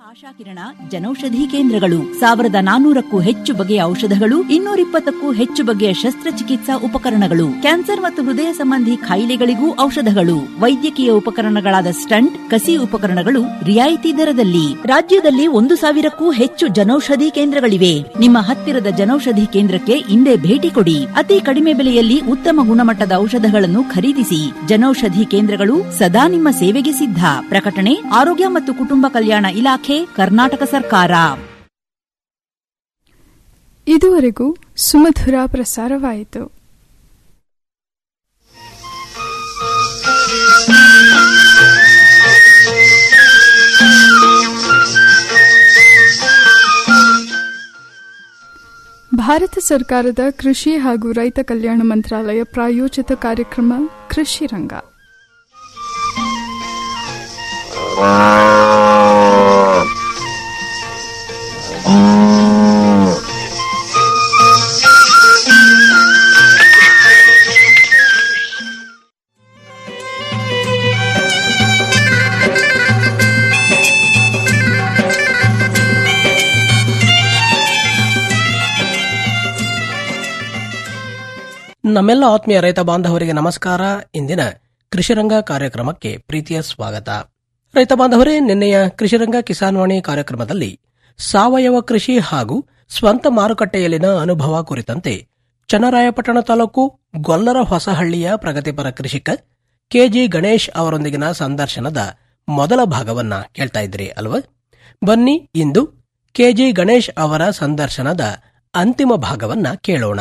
ಆಶಾಕಿರಣ ಜನೌಷಧಿ ಕೇಂದ್ರಗಳು ಸಾವಿರದ ನಾನೂರಕ್ಕೂ ಹೆಚ್ಚು ಬಗೆಯ ಔಷಧಗಳು ಇನ್ನೂರಿಪ್ಪತ್ತಕ್ಕೂ ಹೆಚ್ಚು ಬಗೆಯ ಶಸ್ತ್ರಚಿಕಿತ್ಸಾ ಉಪಕರಣಗಳು ಕ್ಯಾನ್ಸರ್ ಮತ್ತು ಹೃದಯ ಸಂಬಂಧಿ ಕಾಯಿಲೆಗಳಿಗೂ ಔಷಧಗಳು ವೈದ್ಯಕೀಯ ಉಪಕರಣಗಳಾದ ಸ್ಟಂಟ್ ಕಸಿ ಉಪಕರಣಗಳು ರಿಯಾಯಿತಿ ದರದಲ್ಲಿ ರಾಜ್ಯದಲ್ಲಿ ಒಂದು ಸಾವಿರಕ್ಕೂ ಹೆಚ್ಚು ಜನೌಷಧಿ ಕೇಂದ್ರಗಳಿವೆ ನಿಮ್ಮ ಹತ್ತಿರದ ಜನೌಷಧಿ ಕೇಂದ್ರಕ್ಕೆ ಇಂದೇ ಭೇಟಿ ಕೊಡಿ ಅತಿ ಕಡಿಮೆ ಬೆಲೆಯಲ್ಲಿ ಉತ್ತಮ ಗುಣಮಟ್ಟದ ಔಷಧಗಳನ್ನು ಖರೀದಿಸಿ ಜನೌಷಧಿ ಕೇಂದ್ರಗಳು ಸದಾ ನಿಮ್ಮ ಸೇವೆಗೆ ಸಿದ್ಧ ಪ್ರಕಟಣೆ ಆರೋಗ್ಯ ಮತ್ತು ಕುಟುಂಬ ಕಲ್ಯಾಣ ಇಲಾಖೆ ಕರ್ನಾಟಕ ಸರ್ಕಾರ ಇದುವರೆಗೂ ಸುಮಧುರ ಪ್ರಸಾರವಾಯಿತು ಭಾರತ ಸರ್ಕಾರದ ಕೃಷಿ ಹಾಗೂ ರೈತ ಕಲ್ಯಾಣ ಮಂತ್ರಾಲಯ ಪ್ರಾಯೋಜಿತ ಕಾರ್ಯಕ್ರಮ ಕೃಷಿ ರಂಗ ನಮ್ಮೆಲ್ಲ ಆತ್ಮೀಯ ರೈತ ಬಾಂಧವರಿಗೆ ನಮಸ್ಕಾರ ಇಂದಿನ ಕೃಷಿರಂಗ ಕಾರ್ಯಕ್ರಮಕ್ಕೆ ಪ್ರೀತಿಯ ಸ್ವಾಗತ ರೈತ ಬಾಂಧವರೇ ನಿನ್ನೆಯ ಕೃಷಿರಂಗ ಕಿಸಾನ್ವಾಣಿ ಕಾರ್ಯಕ್ರಮದಲ್ಲಿ ಸಾವಯವ ಕೃಷಿ ಹಾಗೂ ಸ್ವಂತ ಮಾರುಕಟ್ಟೆಯಲ್ಲಿನ ಅನುಭವ ಕುರಿತಂತೆ ಚನ್ನರಾಯಪಟ್ಟಣ ತಾಲೂಕು ಗೊಲ್ಲರ ಹೊಸಹಳ್ಳಿಯ ಪ್ರಗತಿಪರ ಕೃಷಿಕ ಕೆಜಿ ಗಣೇಶ್ ಅವರೊಂದಿಗಿನ ಸಂದರ್ಶನದ ಮೊದಲ ಭಾಗವನ್ನ ಕೇಳ್ತಾ ಇದ್ರಿ ಅಲ್ವಾ ಬನ್ನಿ ಇಂದು ಕೆಜಿ ಗಣೇಶ್ ಅವರ ಸಂದರ್ಶನದ ಅಂತಿಮ ಭಾಗವನ್ನ ಕೇಳೋಣ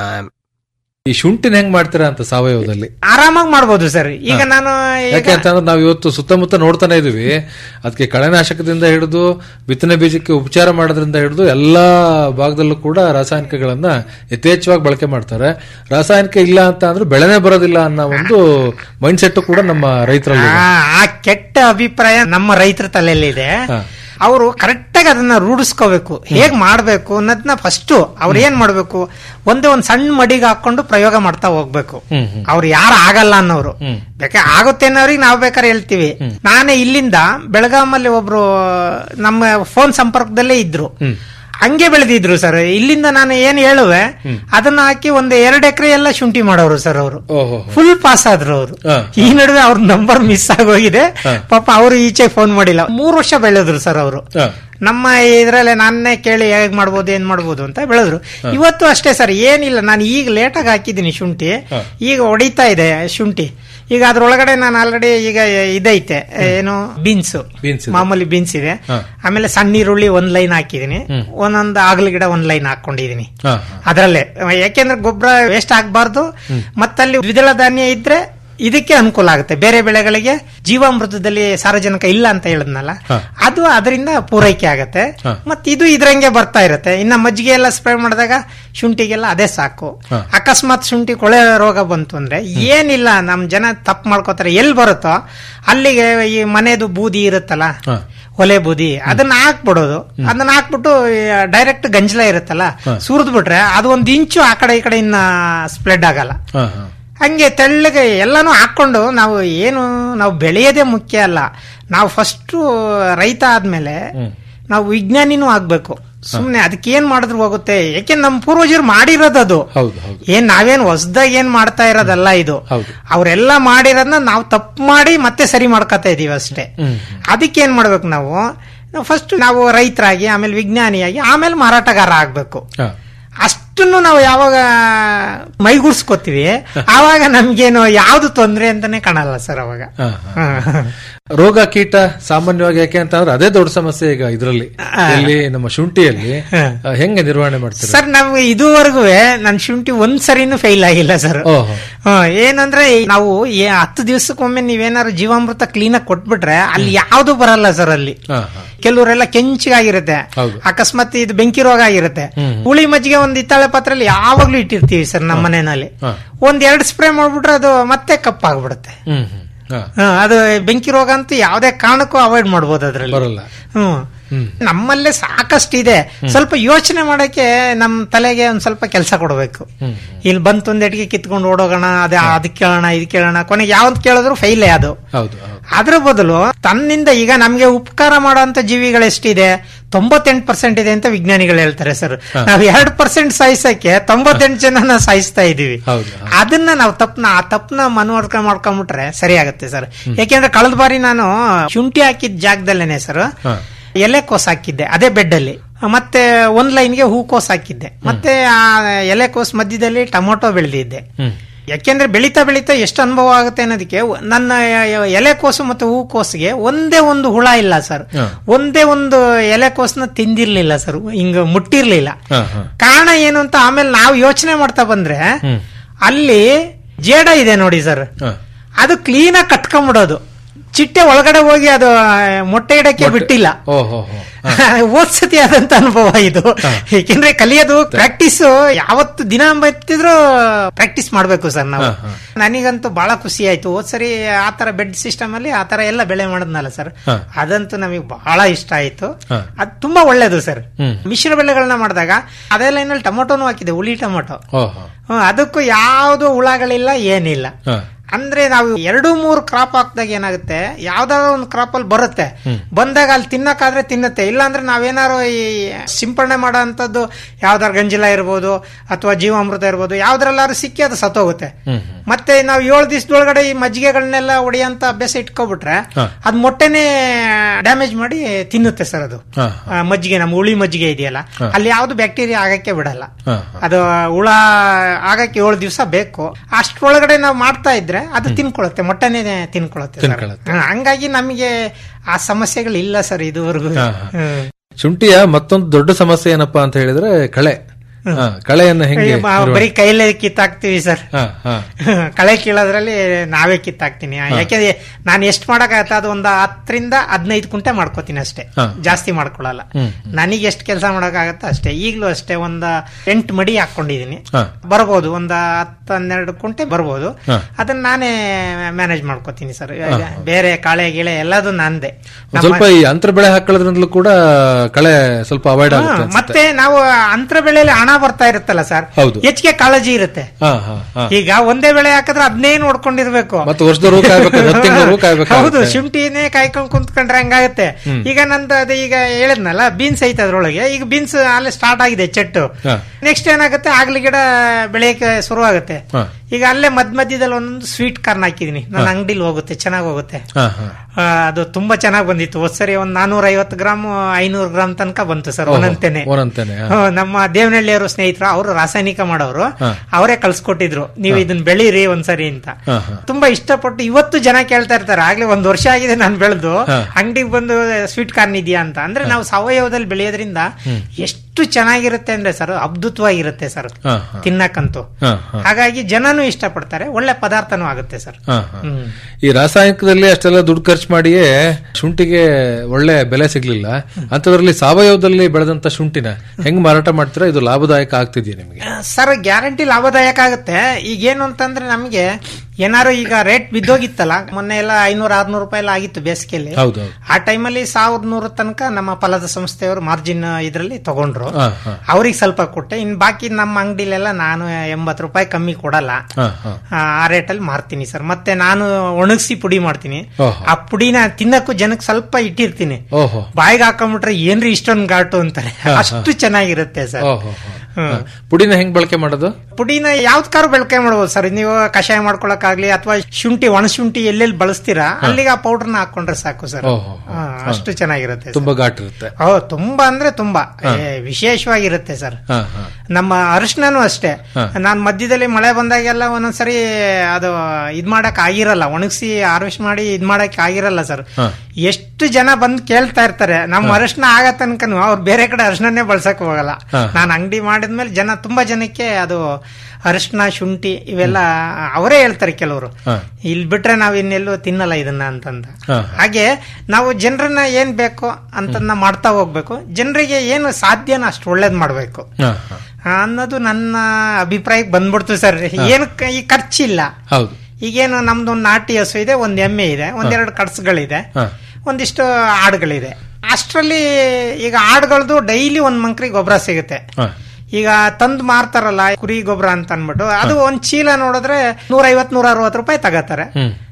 ಈ ಶುಂಠಿನ ಹೆಂಗ್ ಮಾಡ್ತೀರಾ ಅಂತ ಸಾವಯವದಲ್ಲಿ ಆರಾಮಾಗಿ ಮಾಡ್ಬೋದು ಸರ್ ಈಗ ನಾನು ಈಗ ಯಾಕೆ ಅಂತಂದ್ರೆ ನಾವು ಇವತ್ತು ಸುತ್ತಮುತ್ತ ನೋಡ್ತಾನೆ ಇದೀವಿ ಅದಕ್ಕೆ ಕಳೆನಾಶಕದಿಂದ ಹಿಡಿದು ಬಿತ್ತನೆ ಬೀಜಕ್ಕೆ ಉಪಚಾರ ಮಾಡೋದ್ರಿಂದ ಹಿಡಿದು ಎಲ್ಲಾ ಭಾಗದಲ್ಲೂ ಕೂಡ ರಾಸಾಯನಿಕಗಳನ್ನ ಯಥೇಚ್ಛವಾಗಿ ಬಳಕೆ ಮಾಡ್ತಾರೆ ರಾಸಾಯನಿಕ ಇಲ್ಲ ಅಂತ ಅಂದ್ರೆ ಬೆಳೆನೇ ಬರೋದಿಲ್ಲ ಅನ್ನೋ ಒಂದು ಮೈಂಡ್ ಸೆಟ್ ಕೂಡ ನಮ್ಮ ರೈತರಲ್ಲಿ ಇದೆ. ಆ ಆ ಕೆಟ್ಟ ಅಭಿಪ್ರಾಯ ನಮ್ಮ ರೈತರ ತಲೆಯಲ್ಲಿದೆ ಹಾ. ಅವರು ಕರೆಕ್ಟ್ ಆಗಿ ಅದನ್ನ ರೂಢಿಸ್ಕೋಬೇಕು ಹೇಗ್ ಮಾಡ್ಬೇಕು ಅನ್ನೋದನ್ನ ಫಸ್ಟ್ ಅವ್ರು ಏನ್ ಮಾಡ್ಬೇಕು ಒಂದೇ ಒಂದ್ ಸಣ್ಣ ಮಡಿಗೆ ಹಾಕೊಂಡು ಪ್ರಯೋಗ ಮಾಡ್ತಾ ಹೋಗ್ಬೇಕು ಹ್ಮ್, ಹ್ಮ್. ಅವ್ರು ಯಾರು ಆಗಲ್ಲ ಅನ್ನೋರು ಹ್ಮ್. ಬೇಕಾ ಆಗುತ್ತೆ ಅನ್ನೋರಿಗೆ ನಾವು ಬೇಕಾದ್ರೆ ಹೇಳ್ತೀವಿ ನಾನೇ ಇಲ್ಲಿಂದ ಬೆಳಗಾಮಲ್ಲಿ ಒಬ್ರು ನಮ್ಮ ಫೋನ್ ಸಂಪರ್ಕದಲ್ಲೇ ಇದ್ರು ಹ್ಮ್. ಹಂಗೆ ಬೆಳೆದಿದ್ರು ಸರ್ ಇಲ್ಲಿಂದ ನಾನು ಏನ್ ಹೇಳುವೆ ಅದನ್ನ ಹಾಕಿ ಒಂದು ಎರಡು ಎಕರೆ ಎಲ್ಲ ಶುಂಠಿ ಮಾಡೋರು ಸರ್ ಅವರು ಓಹೋ ಫುಲ್ ಪಾಸ್ ಆದ್ರು ಅವರು ಹಾ. ಈ ನಡುವೆ ಅವ್ರ ನಂಬರ್ ಮಿಸ್ ಆಗೋಗಿದೆ ಹಾ. ಪಾಪ ಅವರು ಈಚೆ ಫೋನ್ ಮಾಡಿಲ್ಲ ಮೂರು ವರ್ಷ ಬೆಳೆದ್ರು ಸರ್ ಅವರು ಹಾ. ನಮ್ಮ ಇದ್ರಲ್ಲೇ ನಾನೇ ಕೇಳಿ ಹೇಗ್ ಮಾಡ್ಬೋದು ಏನ್ ಮಾಡ್ಬೋದು ಅಂತ ಬೆಳೆದ್ರು ಇವತ್ತು ಅಷ್ಟೇ ಸರ್ ಏನಿಲ್ಲ ನಾನು ಈಗ ಲೇಟಾಗಿ ಹಾಕಿದ್ದೀನಿ ಶುಂಠಿ ಈಗ ಹೊಡಿತಾ ಇದೆ ಶುಂಠಿ ಈಗ ಅದ್ರೊಳಗಡೆ ನಾನು ಆಲ್ರೆಡಿ ಈಗ ಇದೈತೆ ಏನು ಬೀನ್ಸ್ Beans ಇದೆ. ಮಾಮೂಲಿ ಬೀನ್ಸ್ ಇದೆ ಹಾ. ಆಮೇಲೆ ಸಣ್ಣ ಈರುಳ್ಳಿ ಒಂದ್ ಲೈನ್ ಹಾಕಿದೀನಿ ಒಂದೊಂದು ಆಗಲ ಗಿಡ ಒಂದ್ ಲೈನ್ ಹಾಕೊಂಡಿದೀನಿ ಹಾ, ಹಾ. ಅದರಲ್ಲೇ ಯಾಕೆಂದ್ರೆ ಗೊಬ್ಬರ ವೇಸ್ಟ್ ಆಗ್ಬಾರ್ದು ಮತ್ತಲ್ಲಿ ದ್ವಿದಳ ಧಾನ್ಯ ಇದ್ರೆ ಇದಕ್ಕೆ ಅನುಕೂಲ ಆಗುತ್ತೆ ಬೇರೆ ಬೆಳೆಗಳಿಗೆ ಜೀವಾಮೃತದಲ್ಲಿ ಸಾರಜನಕ ಇಲ್ಲ ಅಂತ ಹೇಳಿದ್ನಲ್ಲ ಹಾ. ಅದು ಅದರಿಂದ ಪೂರೈಕೆ ಆಗತ್ತೆ ಹಾ. ಮತ್ತೆ ಇದು ಇದ್ರಂಗೆ ಬರ್ತಾ ಇರುತ್ತೆ ಇನ್ನ ಮಜ್ಜಿಗೆ ಎಲ್ಲ ಸ್ಪ್ರೇ ಮಾಡಿದಾಗ ಶುಂಠಿಗೆಲ್ಲ ಅದೇ ಸಾಕು ಹಾ. ಅಕಸ್ಮಾತ್ ಶುಂಠಿ ಕೊಳೆ ರೋಗ ಬಂತು ಅಂದ್ರೆ ಏನಿಲ್ಲ ನಮ್ ಜನ ತಪ್ಪು ಮಾಡ್ಕೋತಾರೆ ಎಲ್ಲಿ ಬರುತ್ತೋ ಅಲ್ಲಿಗೆ ಈ ಮನೆದು ಬೂದಿ ಇರುತ್ತಲ್ಲ ಹಾ. ಒಲೆ ಬೂದಿ ಅದನ್ನ ಹಾಕ್ಬಿಡೋದು ಅದನ್ನ ಹಾಕ್ಬಿಟ್ಟು ಡೈರೆಕ್ಟ್ ಗಂಜಲ ಇರುತ್ತಲ್ಲ ಸುರಿದ್ ಬಿಟ್ರೆ ಅದು ಒಂದ್ ಇಂಚು ಆ ಕಡೆ ಈ ಕಡೆ ಇನ್ನ ಸ್ಪ್ರೆಡ್ ಆಗಲ್ಲ ಹಾ, ಹಾ. ಹಂಗೆ ತೆಳ್ಳಗೆ ಎಲ್ಲಾನು ಹಾಕೊಂಡು ನಾವು ಏನು ನಾವು ಬೆಳೆಯೋದೇ ಮುಖ್ಯ ಅಲ್ಲ ನಾವು ಫಸ್ಟ್ ರೈತ ಆದ್ಮೇಲೆ ನಾವು ವಿಜ್ಞಾನಿನೂ ಆಗ್ಬೇಕು ಸುಮ್ನೆ ಅದಕ್ಕೆ ಏನ್ ಮಾಡಿದ್ರು ಹೋಗುತ್ತೆ ಯಾಕೆ ನಮ್ಮ ಪೂರ್ವಜರು ಮಾಡಿರೋದದು ಹೌದು ಹೌದು ಏನ್ ನಾವೇನ್ ಹೊಸದಾಗಿ ಏನ್ ಮಾಡ್ತಾ ಇರೋದಲ್ಲ ಇದು ಹೌದು. ಅವರೆಲ್ಲ ಮಾಡಿರೋದನ್ನ ನಾವು ತಪ್ಪು ಮಾಡಿ ಮತ್ತೆ ಸರಿ ಮಾಡ್ಕೊತಾ ಇದೀವಿ ಅಷ್ಟೇ ಹ್ಮ್. ಅದಕ್ಕೆ ಏನ್ ಮಾಡ್ಬೇಕು ನಾವು ಫಸ್ಟ್ ನಾವು ರೈತರಾಗಿ ಆಮೇಲೆ ವಿಜ್ಞಾನಿಯಾಗಿ ಆಮೇಲೆ ಮಾರಾಟಗಾರ ಆಗ್ಬೇಕು ಹಾ. ಅಷ್ಟನ್ನು ನಾವು ಯಾವಾಗ ಮೈಗೂಡ್ಸ್ಕೊತೀವಿ ಆವಾಗ ನಮ್ಗೇನು ಯಾವ್ದು ತೊಂದ್ರೆ ಅಂತಾನೆ ಕಾಣಲ್ಲ ಸರ್ ಅವಾಗ ಹಾ, ಹಾ. ರೋಗ ಕೀಟ ಸಾಮಾನ್ಯವಾಗಿ ಯಾಕೆ ಅಂತಂದ್ರೆ ಅದೇ ದೊಡ್ಡ ಸಮಸ್ಯೆ ಈಗ ಇದರಲ್ಲಿ ಎಲ್ಲಿ ನಮ್ಮ ಶುಂಠಿಯಲ್ಲಿ ಆ, ಹೆಂಗೆ ನಿರ್ವಹಣೆ ಮಾಡ್ತೀರಾ ಸರ್ ನಮ್ಗೆ ಇದುವರೆಗೂ ನನ್ ಶುಂಠಿ ಒಂದ್ ಸರಿನೂ ಫೇಲ್ ಆಗಿಲ್ಲ ಸರ್ ಓಹೋ ಹ್ಮ್, ಏನಂದ್ರೆ ಈ ನಾವು ಏ- ಹತ್ತು ದಿವಸಕ್ಕೊಮ್ಮೆ ನೀವೇನಾದ್ರು ಜೀವಾಮೃತ ಕ್ಲೀನ್ ಆಗಿ ಕೊಟ್ಬಿಟ್ರೆ ಅಲ್ಲಿ ಯಾವ್ದು ಬರಲ್ಲ ಸರ್ ಅಲ್ಲಿ ಹಾ, ಹಾ. ಕೆಲವರೆಲ್ಲ ಕೆಂಚಿಗಾಗಿರುತ್ತೆ ಹೌದು. ಅಕಸ್ಮಾತ್ ಇದು ಬೆಂಕಿ ರೋಗ ಆಗಿರುತ್ತೆ ಹ್ಮ್. ಹುಳಿ ಮಜ್ಜಿಗೆ ಒಂದ್ ಇತ್ತಾಳೆ ಪಾತ್ರೆಯಲ್ಲಿ ಯಾವಾಗ್ಲೂ ಇಟ್ಟಿರ್ತೀವಿ ಸರ್ ನಮ್ಮ ಮನೆಯಲ್ಲಿ ಹಾ. ಒಂದ್ ಎರಡು ಸ್ಪ್ರೇ ಮಾಡ್ಬಿಟ್ರೆ ಅದು ಮತ್ತೆ ಕಪ್ಪಾಗ್ಬಿಡುತ್ತೆ ಹ್ಮ್ ಹ್ಮ್ ಹಾ. ಹಾ, ಅದು ಬೆಂಕಿ ರೋಗ ಅಂತೂ ಯಾವುದೇ ಕಾರಣಕ್ಕೂ ಅವಾಯ್ಡ್ ಮಾಡ್ಬೋದು ಅದ್ರಲ್ಲಿ ಬರಲ್ಲ ಹ್ಮ್ ಹ್ಮ್. ನಮ್ಮಲ್ಲೇ ಸಾಕಷ್ಟು ಇದೆ ಸ್ವಲ್ಪ ಯೋಚನೆ ಮಾಡಕ್ಕೆ ನಮ್ ತಲೆಗೆ ಒಂದ್ ಸ್ವಲ್ಪ ಕೆಲಸ ಕೊಡಬೇಕು ಹ್ಮ್. ಇಲ್ಲಿ ಬಂತು ಒಂದ್ ಎಟ್ಗೆ ಕಿತ್ಕೊಂಡು ಓಡೋಗೋಣ ಅದೇ ಅದಕ್ಕೆ ಕೇಳೋಣ ಇದಕ್ಕೆ ಕೇಳೋಣ ಕೊನೆಗೆ ಯಾವ್ದು ಕೇಳಿದ್ರು ಫೈಲೇ ಅದು ಹೌದು ಹೌದು ಅದ್ರ ಬದಲು ತನ್ನಿಂದ ಈಗ ನಮ್ಗೆ ಉಪಕಾರ ಮಾಡುವಂತ ಜೀವಿಗಳು ಎಷ್ಟಿದೆ ತೊಂಬತ್ತೆಂಟು ಪರ್ಸೆಂಟ್ ಇದೆ ಅಂತ ವಿಜ್ಞಾನಿಗಳು ಹೇಳ್ತಾರೆ ಸರ್ ನಾವು ಎರಡು ಪರ್ಸೆಂಟ್ ಸಾಯಿಸಕ್ಕೆ ತೊಂಬತ್ತೆಂಟು ಜನ ಸಾಯಿಸ್ತಾ ಇದೀವಿ ಹೌದು, ಅದನ್ನ ನಾವು ತಪ್ಪನ ಆ ತಪ್ಪನ ಮನವರಿಕೆ ಮಾಡ್ಕೊಂಡ್ಬಿಟ್ರೆ ಸರಿ ಆಗುತ್ತೆ ಸರ್ ಯಾಕೆಂದ್ರೆ ಕಳೆದ ಬಾರಿ ನಾನು ಶುಂಠಿ ಹಾಕಿದ ಜಾಗದಲ್ಲೇನೆ ಸರ್ ಹಾ. ಎಲೆಕೋಸ್ ಹಾಕಿದ್ದೆ ಅದೇ ಬೆಡ್ ಅಲ್ಲಿ ಮತ್ತೆ ಒಂದ್ ಲೈನ್ಗೆ ಹೂಕೋಸ್ ಹಾಕಿದ್ದೆ ಮತ್ತೆ ಆ ಎಲೆಕೋಸ್ ಮಧ್ಯದಲ್ಲಿ ಟೊಮೊಟೊ ಬೆಳೆದಿದ್ದೆ ಹ್ಮ್ ಯಾಕೆಂದ್ರೆ ಬೆಳೀತಾ ಬೆಳೀತಾ ಎಷ್ಟು ಅನುಭವ ಆಗುತ್ತೆ ಅನ್ನೋದಕ್ಕೆ ನನ್ನ ಎಲೆಕೋಸು ಮತ್ತು ಹೂಕೋಸ್ಗೆ ಒಂದೇ ಒಂದು ಹುಳ ಇಲ್ಲ ಸರ್ ಹಾ. ಒಂದೇ ಒಂದು ಎಲೆಕೋಸ್ನ ತಿಂದಿರ್ಲಿಲ್ಲ ಸರ್ ಹಿಂಗ ಮುಟ್ಟಿರ್ಲಿಲ್ಲ ಹಾ, ಹಾ. ಕಾರಣ ಏನು ಅಂತ ಆಮೇಲೆ ನಾವು ಯೋಚನೆ ಮಾಡ್ತಾ ಬಂದ್ರೆ ಹ್ಮ್. ಅಲ್ಲಿ ಜೇಡ ಇದೆ ನೋಡಿ ಸರ್ ಹಾ. ಅದು ಕ್ಲೀನ್ ಆಗಿ ಕಟ್ಕೊಂಡ್ಬಿಡೋದು ಚಿಟ್ಟೆ ಒಳಗಡೆ ಹೋಗಿ ಅದು ಆ, ಮೊಟ್ಟೆ ಇಡಕ್ಕೆ ಬಿಟ್ಟಿಲ್ಲ ಓ ಹೋ ಹೋ ಓದ್ಸತಿ ಆದಂತ ಅನುಭವ ಇದು ಏಕೆಂದ್ರೆ ಕಲಿಯೋದು ಪ್ರಾಕ್ಟೀಸ್ ಯಾವತ್ತು ದಿನ ಬತ್ತಿದ್ರು ಪ್ರಾಕ್ಟೀಸ್ ಮಾಡ್ಬೇಕು ಸರ್ ನಾವು ಹಾ, ಹಾ. ನನಗಂತೂ ಬಹಳ ಖುಷಿ ಆಯ್ತು ಹೋದ್ ಸರಿ ಆ ತರ ಬೆಡ್ ಸಿಸ್ಟಮ್ ಅಲ್ಲಿ ಆ ತರ ಎಲ್ಲ ಬೆಳೆ ಮಾಡದ್ನಲ್ಲ ಸರ್ ಹಾ. ಅದಂತೂ ನಮಗೆ ಬಹಳ ಇಷ್ಟ ಆಯ್ತು ಹಾ. ಅದು ತುಂಬಾ ಒಳ್ಳೇದು ಸರ್ ಹ್ಮ್. ಮಿಶ್ರ ಬೆಳೆಗಳನ್ನ ಮಾಡಿದಾಗ ಅದೇ ಲೈನಲ್ಲಿ ಟೊಮೊಟೊನು ಹಾಕಿದೆ ಹುಳಿ ಟೊಮೊಟೊ ಓ ಹೋ ಹ್ಮ್, ಅದಕ್ಕೂ ಯಾವ್ದು ಹುಳಗಳಿಲ್ಲ ಏನಿಲ್ಲ ಹಾ. ಅಂದ್ರೆ ನಾವು ಎರಡು ಮೂರು ಕ್ರಾಪ್ ಹಾಕಿದಾಗ ಏನಾಗುತ್ತೆ ಯಾವ್ದಾದ್ರು ಒಂದು ಕ್ರಾಪ್ ಅಲ್ಲಿ ಬರುತ್ತೆ ಬಂದಾಗ ಅಲ್ಲಿ ತಿನ್ನಕ್ಕಾದ್ರೆ ತಿನ್ನುತ್ತೆ ಇಲ್ಲಾಂದ್ರೆ ನಾವೇನಾರು ಈ ಸಿಂಪಡಣೆ ಮಾಡೋ ಅಂತದ್ದು ಯಾವ್ದಾರು ಗಂಜಿಲ ಇರ್ಬೋದು ಅಥವಾ ಜೀವಾಮೃತ ಇರ್ಬೋದು ಯಾವ್ದ್ರಲ್ಲಾರು ಸಿಕ್ಕಿ ಅದು ಸತ್ತೋಗುತ್ತೆ ಹ್ಮ್ ಹ್ಮ್. ಮತ್ತೆ ನಾವು ಏಳು ದಿವಸದೊಳಗಡೆ ಈ ಮಜ್ಜಿಗೆಗಳನ್ನೆಲ್ಲ ಹೊಡೆಯಂತ ಅಭ್ಯಾಸ ಇಟ್ಕೊಬಿಟ್ರೆ ಹಾ. ಅದ್ ಮೊಟ್ಟೆನೆ ಡ್ಯಾಮೇಜ್ ಮಾಡಿ ತಿನ್ನುತ್ತೆ ಸರ್ ಅದು ಹಾ. ಆ, ಮಜ್ಜಿಗೆ ನಮ್ಮ ಹುಳಿ ಮಜ್ಜಿಗೆ ಇದೆಯಲ್ಲ ಅಲ್ಲಿ ಯಾವ್ದು ಬ್ಯಾಕ್ಟೀರಿಯಾ ಆಗಕ್ಕೆ ಬಿಡಲ್ಲ ಹಾ, ಹಾ. ಅದು ಹುಳ ಆಗಕ್ಕೆ ಏಳು ದಿವಸ ಬೇಕು ಅಷ್ಟ್ರೊಳಗಡೆ ನಾವು ಮಾಡ್ತಾ ಇದ್ರೆ ಅದು ತಿನ್ಕೊಳುತ್ತೆ ಮೊಟ್ಟೆನೇ ತಿನ್ಕೊಳುತ್ತೆ ಸರ್. ತಿನ್ಕೊಳುತ್ತೆ. ಹಾ, ಹಂಗಾಗಿ ನಮಗೆ ಆ ಸಮಸ್ಯೆಗಳಿಲ್ಲ ಸರ್ ಇದುವರೆಗೂ ಹಾ, ಹಾ. ಹ್ಮ್. ಶುಂಠಿಯ ಮತ್ತೊಂದು ದೊಡ್ಡ ಸಮಸ್ಯೆ ಏನಪ್ಪಾ ಅಂತ ಹೇಳಿದ್ರೆ ಕಳೆ ಹಾ, ಕಳೆಯನ್ನ ಹೆಂಗೆ ಅಯ್ಯೋ, ಬಾ- ನಿರ್ವಹಣೆ- ಬರೀ ಕೈಲೇ ಕಿತ್ತಾಕ್ತಿವಿ ಸರ್ ಹಾ, ಹಾ. ಕಳೆ ಕೀಳೋದ್ರಲ್ಲಿ ನಾವೇ ಕಿತ್ತಾಕ್ತೀನಿ ಯಾಕೆಂದ್ರೆ ನಾನು ಎಷ್ಟು ಮಾಡಕ್ಕಾಗತ್ತೆ ಅದು ಒಂದು ಹತ್ತರಿಂದ ಹದಿನೈದು ಕುಂಟೆ ಮಾಡ್ಕೋತೀನಿ ಅಷ್ಟೇ ಹಾ. ಜಾಸ್ತಿ ಮಾಡ್ಕೊಳಲ್ಲ ಹ್ಮ್. ನನಗೆ ಎಷ್ಟು ಕೆಲಸ ಮಾಡಕ್ಕಾಗತ್ತೆ ಅಷ್ಟೇ ಈಗಲೂ ಅಷ್ಟೇ ಒಂದ ಎಂಟು ಮಡಿ ಹಾಕೊಂಡಿದೀನಿ ಹಾ. ಬರ್ಬೋದು ಒಂದ ಹತ್ತು ಹನ್ನೆರಡು ಕುಂಟೆ ಬರ್ಬೋದು ಹಾ. ಅದನ್ನ ನಾನೇ ಮ್ಯಾನೇಜ್ ಮಾಡ್ಕೋತೀನಿ ಸರ್ ಬೇರೆ ಕಾಳೆ ಗಿಳೆ ಎಲ್ಲದು ನಂದೆ ಒಂದ್ ಸ್ವಲ್ಪ ಈ ಅಂತರ ಬೆಳೆ ಹಾಕೊಳ್ಳೋದ್ರಿಂದಲೂ ಕೂಡ ಕಳೆ ಸ್ವಲ್ಪ ಅವಾಯ್ಡ್ ಹಾ, ಆಗುತ್ತೆ ಅನ್ಸುತ್ತೆ. ಮತ್ತೆ ನಾವು ಅಂತರ ಬೆಳೆಯಲ್ಲಿ ಹಣ ಬರ್ತಾ ಇರುತ್ತಲ್ಲ ಸರ್ ಹೌದು. ಹೆಚ್ಚಿಗೆ ಕಾಳಜಿ ಇರುತ್ತೆ ಹಾ, ಹಾ, ಹಾ. ಈಗ ಒಂದೇ ಬೆಳೆ ಹಾಕಿದ್ರೆ ಅದನ್ನೇ ನೋಡ್ಕೊಂಡಿರ್ಬೇಕು ಮತ್ತೆ ವರ್ಷದವರೆಗೂ ಕಾಯ್ಬೇಕು ಹತ್ತು ತಿಂಗಳವರೆಗೂ ಹೌದು ಕಾಯ್ಬೇಕಾಗುತ್ತೆ ಶುಂಠಿನೇ ಕಾಯ್ಕೊಂಡ್ ಕುಂತ್ಕೊಂಡ್ರೆ ಹಂಗಾಗುತ್ತೆ ಈಗ ನಂದು ಅದು ಈಗ ಹೇಳಿದ್ನಲ್ಲ ಬೀನ್ಸ್ ಐತೆ ಅದ್ರೊಳಗೆ ಈಗ ಬೀನ್ಸ್ ಅಲ್ಲೇ ಸ್ಟಾರ್ಟ್ ಆಗಿದೆ ಚೆಟ್ಟು ಹಾ. ನೆಕ್ಸ್ಟ್ ಏನಾಗುತ್ತೆ ಆಗ್ಲಿ ಗಿಡ ಬೆಳೆಯಕ್ಕೆ ಶುರು ಆಗುತ್ತೆ ಹಾ. ಈಗ ಅಲ್ಲೇ ಮಧ್ಯ ಮಧ್ಯದಲ್ಲಿ ಒಂದೊಂದು ಸ್ವೀಟ್ ಕಾರ್ನ್ ಹಾಕಿದೀನಿ ನನ್ನ ಅಂಗಡಿಲಿ ಹೋಗುತ್ತೆ ಚೆನ್ನಾಗಿ ಹೋಗುತ್ತೆ ಹಾ, ಹಾ. ಆ, ಅದು ತುಂಬಾ ಚೆನ್ನಾಗಿ ಬಂದಿತ್ತು ಹೋದ್ ಸರಿ ಒಂದ್ ನಾನೂರ ಐವತ್ತು ಗ್ರಾಮ್ ಐನೂರು ಗ್ರಾಮ್ ತನಕ ಬಂತು ಸರ್ ಓಹೋ, ಒಂದಂತೆನೆ ಒಂದಂತೆನೆ, ಹಾ. ಹ್ಮ್, ನಮ್ಮ ದೇವನಹಳ್ಳಿಯವರು ಸ್ನೇಹಿತರು ಅವರು ರಾಸಾಯನಿಕ ಮಾಡೋರು ಹಾ. ಅವರೇ ಕಳ್ಸಿಕೊಟ್ಟಿದ್ರು ನೀವು ಇದನ್ನ ಬೆಳೀರಿ ಒಂದ್ಸರಿ ಅಂತ ಹಾ, ಹಾ. ತುಂಬಾ ಇಷ್ಟಪಟ್ಟು ಇವತ್ತು ಜನ ಕೇಳ್ತಾ ಇರ್ತಾರೆ ಆಗ್ಲೇ ಒಂದ್ ವರ್ಷ ಆಗಿದೆ ನಾನು ಬೆಳೆದು ಹಾ. ಅಂಗಡಿಗೆ ಬಂದು ಸ್ವೀಟ್ ಕಾರ್ನ್ ಇದೆಯಾ ಅಂತ ಅಂದ್ರೆ ನಾವು ಸಾವಯವದಲ್ಲಿ ಬೆಳೆಯೋದ್ರಿಂದ ಎಷ್ಟು ಚೆನ್ನಾಗಿರುತ್ತೆ ಅಂದ್ರೆ ಸರ್ ಅದ್ಭುತವಾಗಿರುತ್ತೆ ಸರ್ ಹಾ, ಹಾ. ತಿನ್ನಕ್ಕಂತೂ ಹಾ, ಹಾ. ಹಾಗಾಗಿ ಜನನು ಇಷ್ಟಪಡ್ತಾರೆ ಒಳ್ಳೆ ಪದಾರ್ಥನೂ ಆಗುತ್ತೆ ಸರ್ ಹಾ, ಹಾ. ಹ್ಮ್. ಈ ರಾಸಾಯನಿಕದಲ್ಲಿ ಅಷ್ಟೆಲ್ಲ ದುಡ್ಡು ಖರ್ಚು ಮಾಡಿಯೇ ಶುಂಠಿಗೆ ಒಳ್ಳೆ ಬೆಲೆ ಸಿಗ್ಲಿಲ್ಲ ಅಂತದ್ರಲ್ಲಿ ಸಾವಯವದಲ್ಲಿ ಬೆಳೆದಂತ ಶುಂಠಿನ ಹೆಂಗ್ ಮಾರಾಟ ಮಾಡ್ತೀರಾ ಇದು ಲಾಭದಾಯಕ ಆಗ್ತಿದ್ಯಾ ನಿಮಗೆ ಸರ್ ಗ್ಯಾರಂಟಿ ಲಾಭದಾಯಕ ಆಗುತ್ತೆ ಈಗೇನು ಅಂತಂದ್ರೆ ನಮಗೆ ಏನಾರು ಈಗ ರೇಟ್ ಬಿದ್ದೋಗಿತ್ತಲ್ಲ ಮೊನ್ನೆ ಎಲ್ಲ ಐನೂರ ಆರ್ನೂರು ರೂಪಾಯಿ ಎಲ್ಲ ಆಗಿತ್ತು ಬೇಸಿಗೆಯಲ್ಲಿ ಹೌದು ಆ ಟೈಮಲ್ಲಿ ಸಾವಿರದ ನೂರ ತನಕ ನಮ್ಮ ಫಲದ ಸಂಸ್ಥೆಯವರು ಮಾರ್ಜಿನ್ ಇದರಲ್ಲಿ ತಗೊಂಡ್ರು ಹಾ, ಹಾ. ಅವ್ರಿಗೆ ಸ್ವಲ್ಪ ಕೊಟ್ಟೆ ಇನ್ ಬಾಕಿ ನಮ್ಮ ಅಂಗಡಿಲೆಲ್ಲ ನಾನು ಎಂಬತ್ತು ರೂಪಾಯಿ ಕಮ್ಮಿ ಕೊಡಲ್ಲ ಹಾ, ಹಾ. ಆ, ಆ ರೇಟಲ್ಲಿ ಮಾರ್ತೀನಿ ಸರ್ ಮತ್ತೆ ನಾನು ಒಣಗಿಸಿ ಪುಡಿ ಮಾಡ್ತೀನಿ ಓಹೋ. ಆ ಪುಡಿನ ತಿನ್ನಕ್ಕೂ ಜನಕ್ಕೆ ಸ್ವಲ್ಪ ಇಟ್ಟಿರ್ತೀನಿ ಓಹೋ ಬಾಯಿಗೆ ಹಾಕೊಂಡ್ಬಿಟ್ರೆ ಏನ್ರಿ ಇಷ್ಟೊಂದು ಘಾಟು ಅಂತಾರೆ ಅಷ್ಟು ಚೆನ್ನಾಗಿರುತ್ತೆ ಸರ್ ಓಹೋ ಹಾ. ಪುಡಿನ ಹೆಂಗ್ ಬಳಕೆ ಮಾಡೋದು ಪುಡಿನ ಯಾವ್ದ್ ಕಾರು ಬಳಕೆ ಮಾಡ್ಬೋದು ಸರ್ ನೀವು ಕಷಾಯ ಮಾಡ್ಕೊಳಕ್ಕಾಗ್ಲಿ ಅಥವಾ ಶುಂಠಿ ಒಣ ಶುಂಠಿ ಎಲ್ಲೆಲ್ಲಿ ಬಳಸ್ತೀರಾ ಅಲ್ಲಿಗೆ ಆ ಪೌಡರ್ನ ಹಾಕೊಂಡ್ರೆ ಸಾಕು ಸರ್ ಓಹೋ. ಹಾ, ಅಷ್ಟು ಚೆನ್ನಾಗಿರುತ್ತೆ ಸರ್. ತುಂಬಾ ಘಾಟ್ ಇರುತ್ತೆ ಓ ತುಂಬಾ ಅಂದ್ರೆ ತುಂಬಾ ಏ, ವಿಶೇಷವಾಗಿರುತ್ತೆ ಸರ್ ಹಾ, ಹಾ. ನಮ್ಮ ಅರಿಶಿನೂ ಅಷ್ಟೇ ಹಾ. ನಾನ್ ಮಧ್ಯದಲ್ಲಿ ಮಳೆ ಬಂದಾಗೆಲ್ಲ ಒಂದೊಂದ್ಸರಿ ಅದು ಇದ್ ಮಾಡಕ್ ಆಗಿರಲ್ಲ ಒಣಗಿಸಿ ಹಾರ್ವೆಸ್ಟ್ ಮಾಡಿ ಇದ್ ಮಾಡಕ್ ಆಗಿರಲ್ಲ ಸರ್ ಹಾ. ಎಷ್ಟು ಜನ ಬಂದ್ ಕೇಳ್ತಾ ಇರ್ತಾರೆ ನಮ್ಮ ಅರಿಶಿನ ಆಗ ತನಕನು ಅವ್ರು ಬೇರೆ ಕಡೆ ಅರಿಶಿನೇ ಬಳಸಕ್ ಹೋಗಲ್ಲ ಹಾ. ನಾನು ಅಂಗಡಿ ಮಾಡಿದ್ಮೇಲೆ ಜನ ತುಂಬಾ ಜನಕ್ಕೆ ಅದು ಅರಿಶಿನ ಶುಂಠಿ ಇವೆಲ್ಲ ಅವರೇ ಹೇಳ್ತಾರೆ ಕೆಲವರು ಹಾ. ಇಲ್ಲಿ ಬಿಟ್ರೆ ನಾವ್ ಇನ್ನೆಲ್ಲೂ ತಿನ್ನಲ್ಲ ಇದನ್ನ ಅಂತಂದ ಹಾ. ಹಾಗೆ ನಾವು ಜನರನ್ನ ಏನ್ ಬೇಕು ಅಂತನ್ನ ಮಾಡ್ತಾ ಹೋಗ್ಬೇಕು ಜನರಿಗೆ ಏನು ಸಾಧ್ಯನ ಅಷ್ಟು ಒಳ್ಳೇದ್ ಮಾಡ್ಬೇಕು ಹಾ, ಹಾ. ಅನ್ನೋದು ನನ್ನ ಅಭಿಪ್ರಾಯಕ್ಕೆ ಬಂದ್ಬಿಡ್ತು ಸರ್ ಏನು ಕ- ಈ ಖರ್ಚಿಲ್ಲ ಹೌದು ಈಗೇನು ನಮ್ದು ಒಂದು ನಾಟಿ ಹಸು ಇದೆ ಒಂದ್ ಎಮ್ಮೆ ಇದೆ ಒಂದೆರಡು ಕಡ್ಸ್ಗಳಿದೆ ಹಾ. ಒಂದಿಷ್ಟು ಆಡುಗಳಿದೆ ಅಷ್ಟರಲ್ಲಿ ಈಗ ಆಡುಗಳದು ಡೈಲಿ ಒಂದ್ ಮಂಕ್ರಿ ಗೊಬ್ಬರ ಸಿಗುತ್ತೆ ಹಾ. ಈಗ ತಂದು ಮಾರ್ತಾರಲ್ಲ ಕುರಿ ಗೊಬ್ಬರ ಅಂತ ಅನ್ಬಿಟ್ಟು ಅದು ಒಂದ್ ಚೀಲ ನೋಡಿದ್ರೆ ನೂರ ಐವತ್ ನೂರ ಅರವತ್ ರೂಪಾಯಿ ತಗತಾರೆ ಹ್ಮ್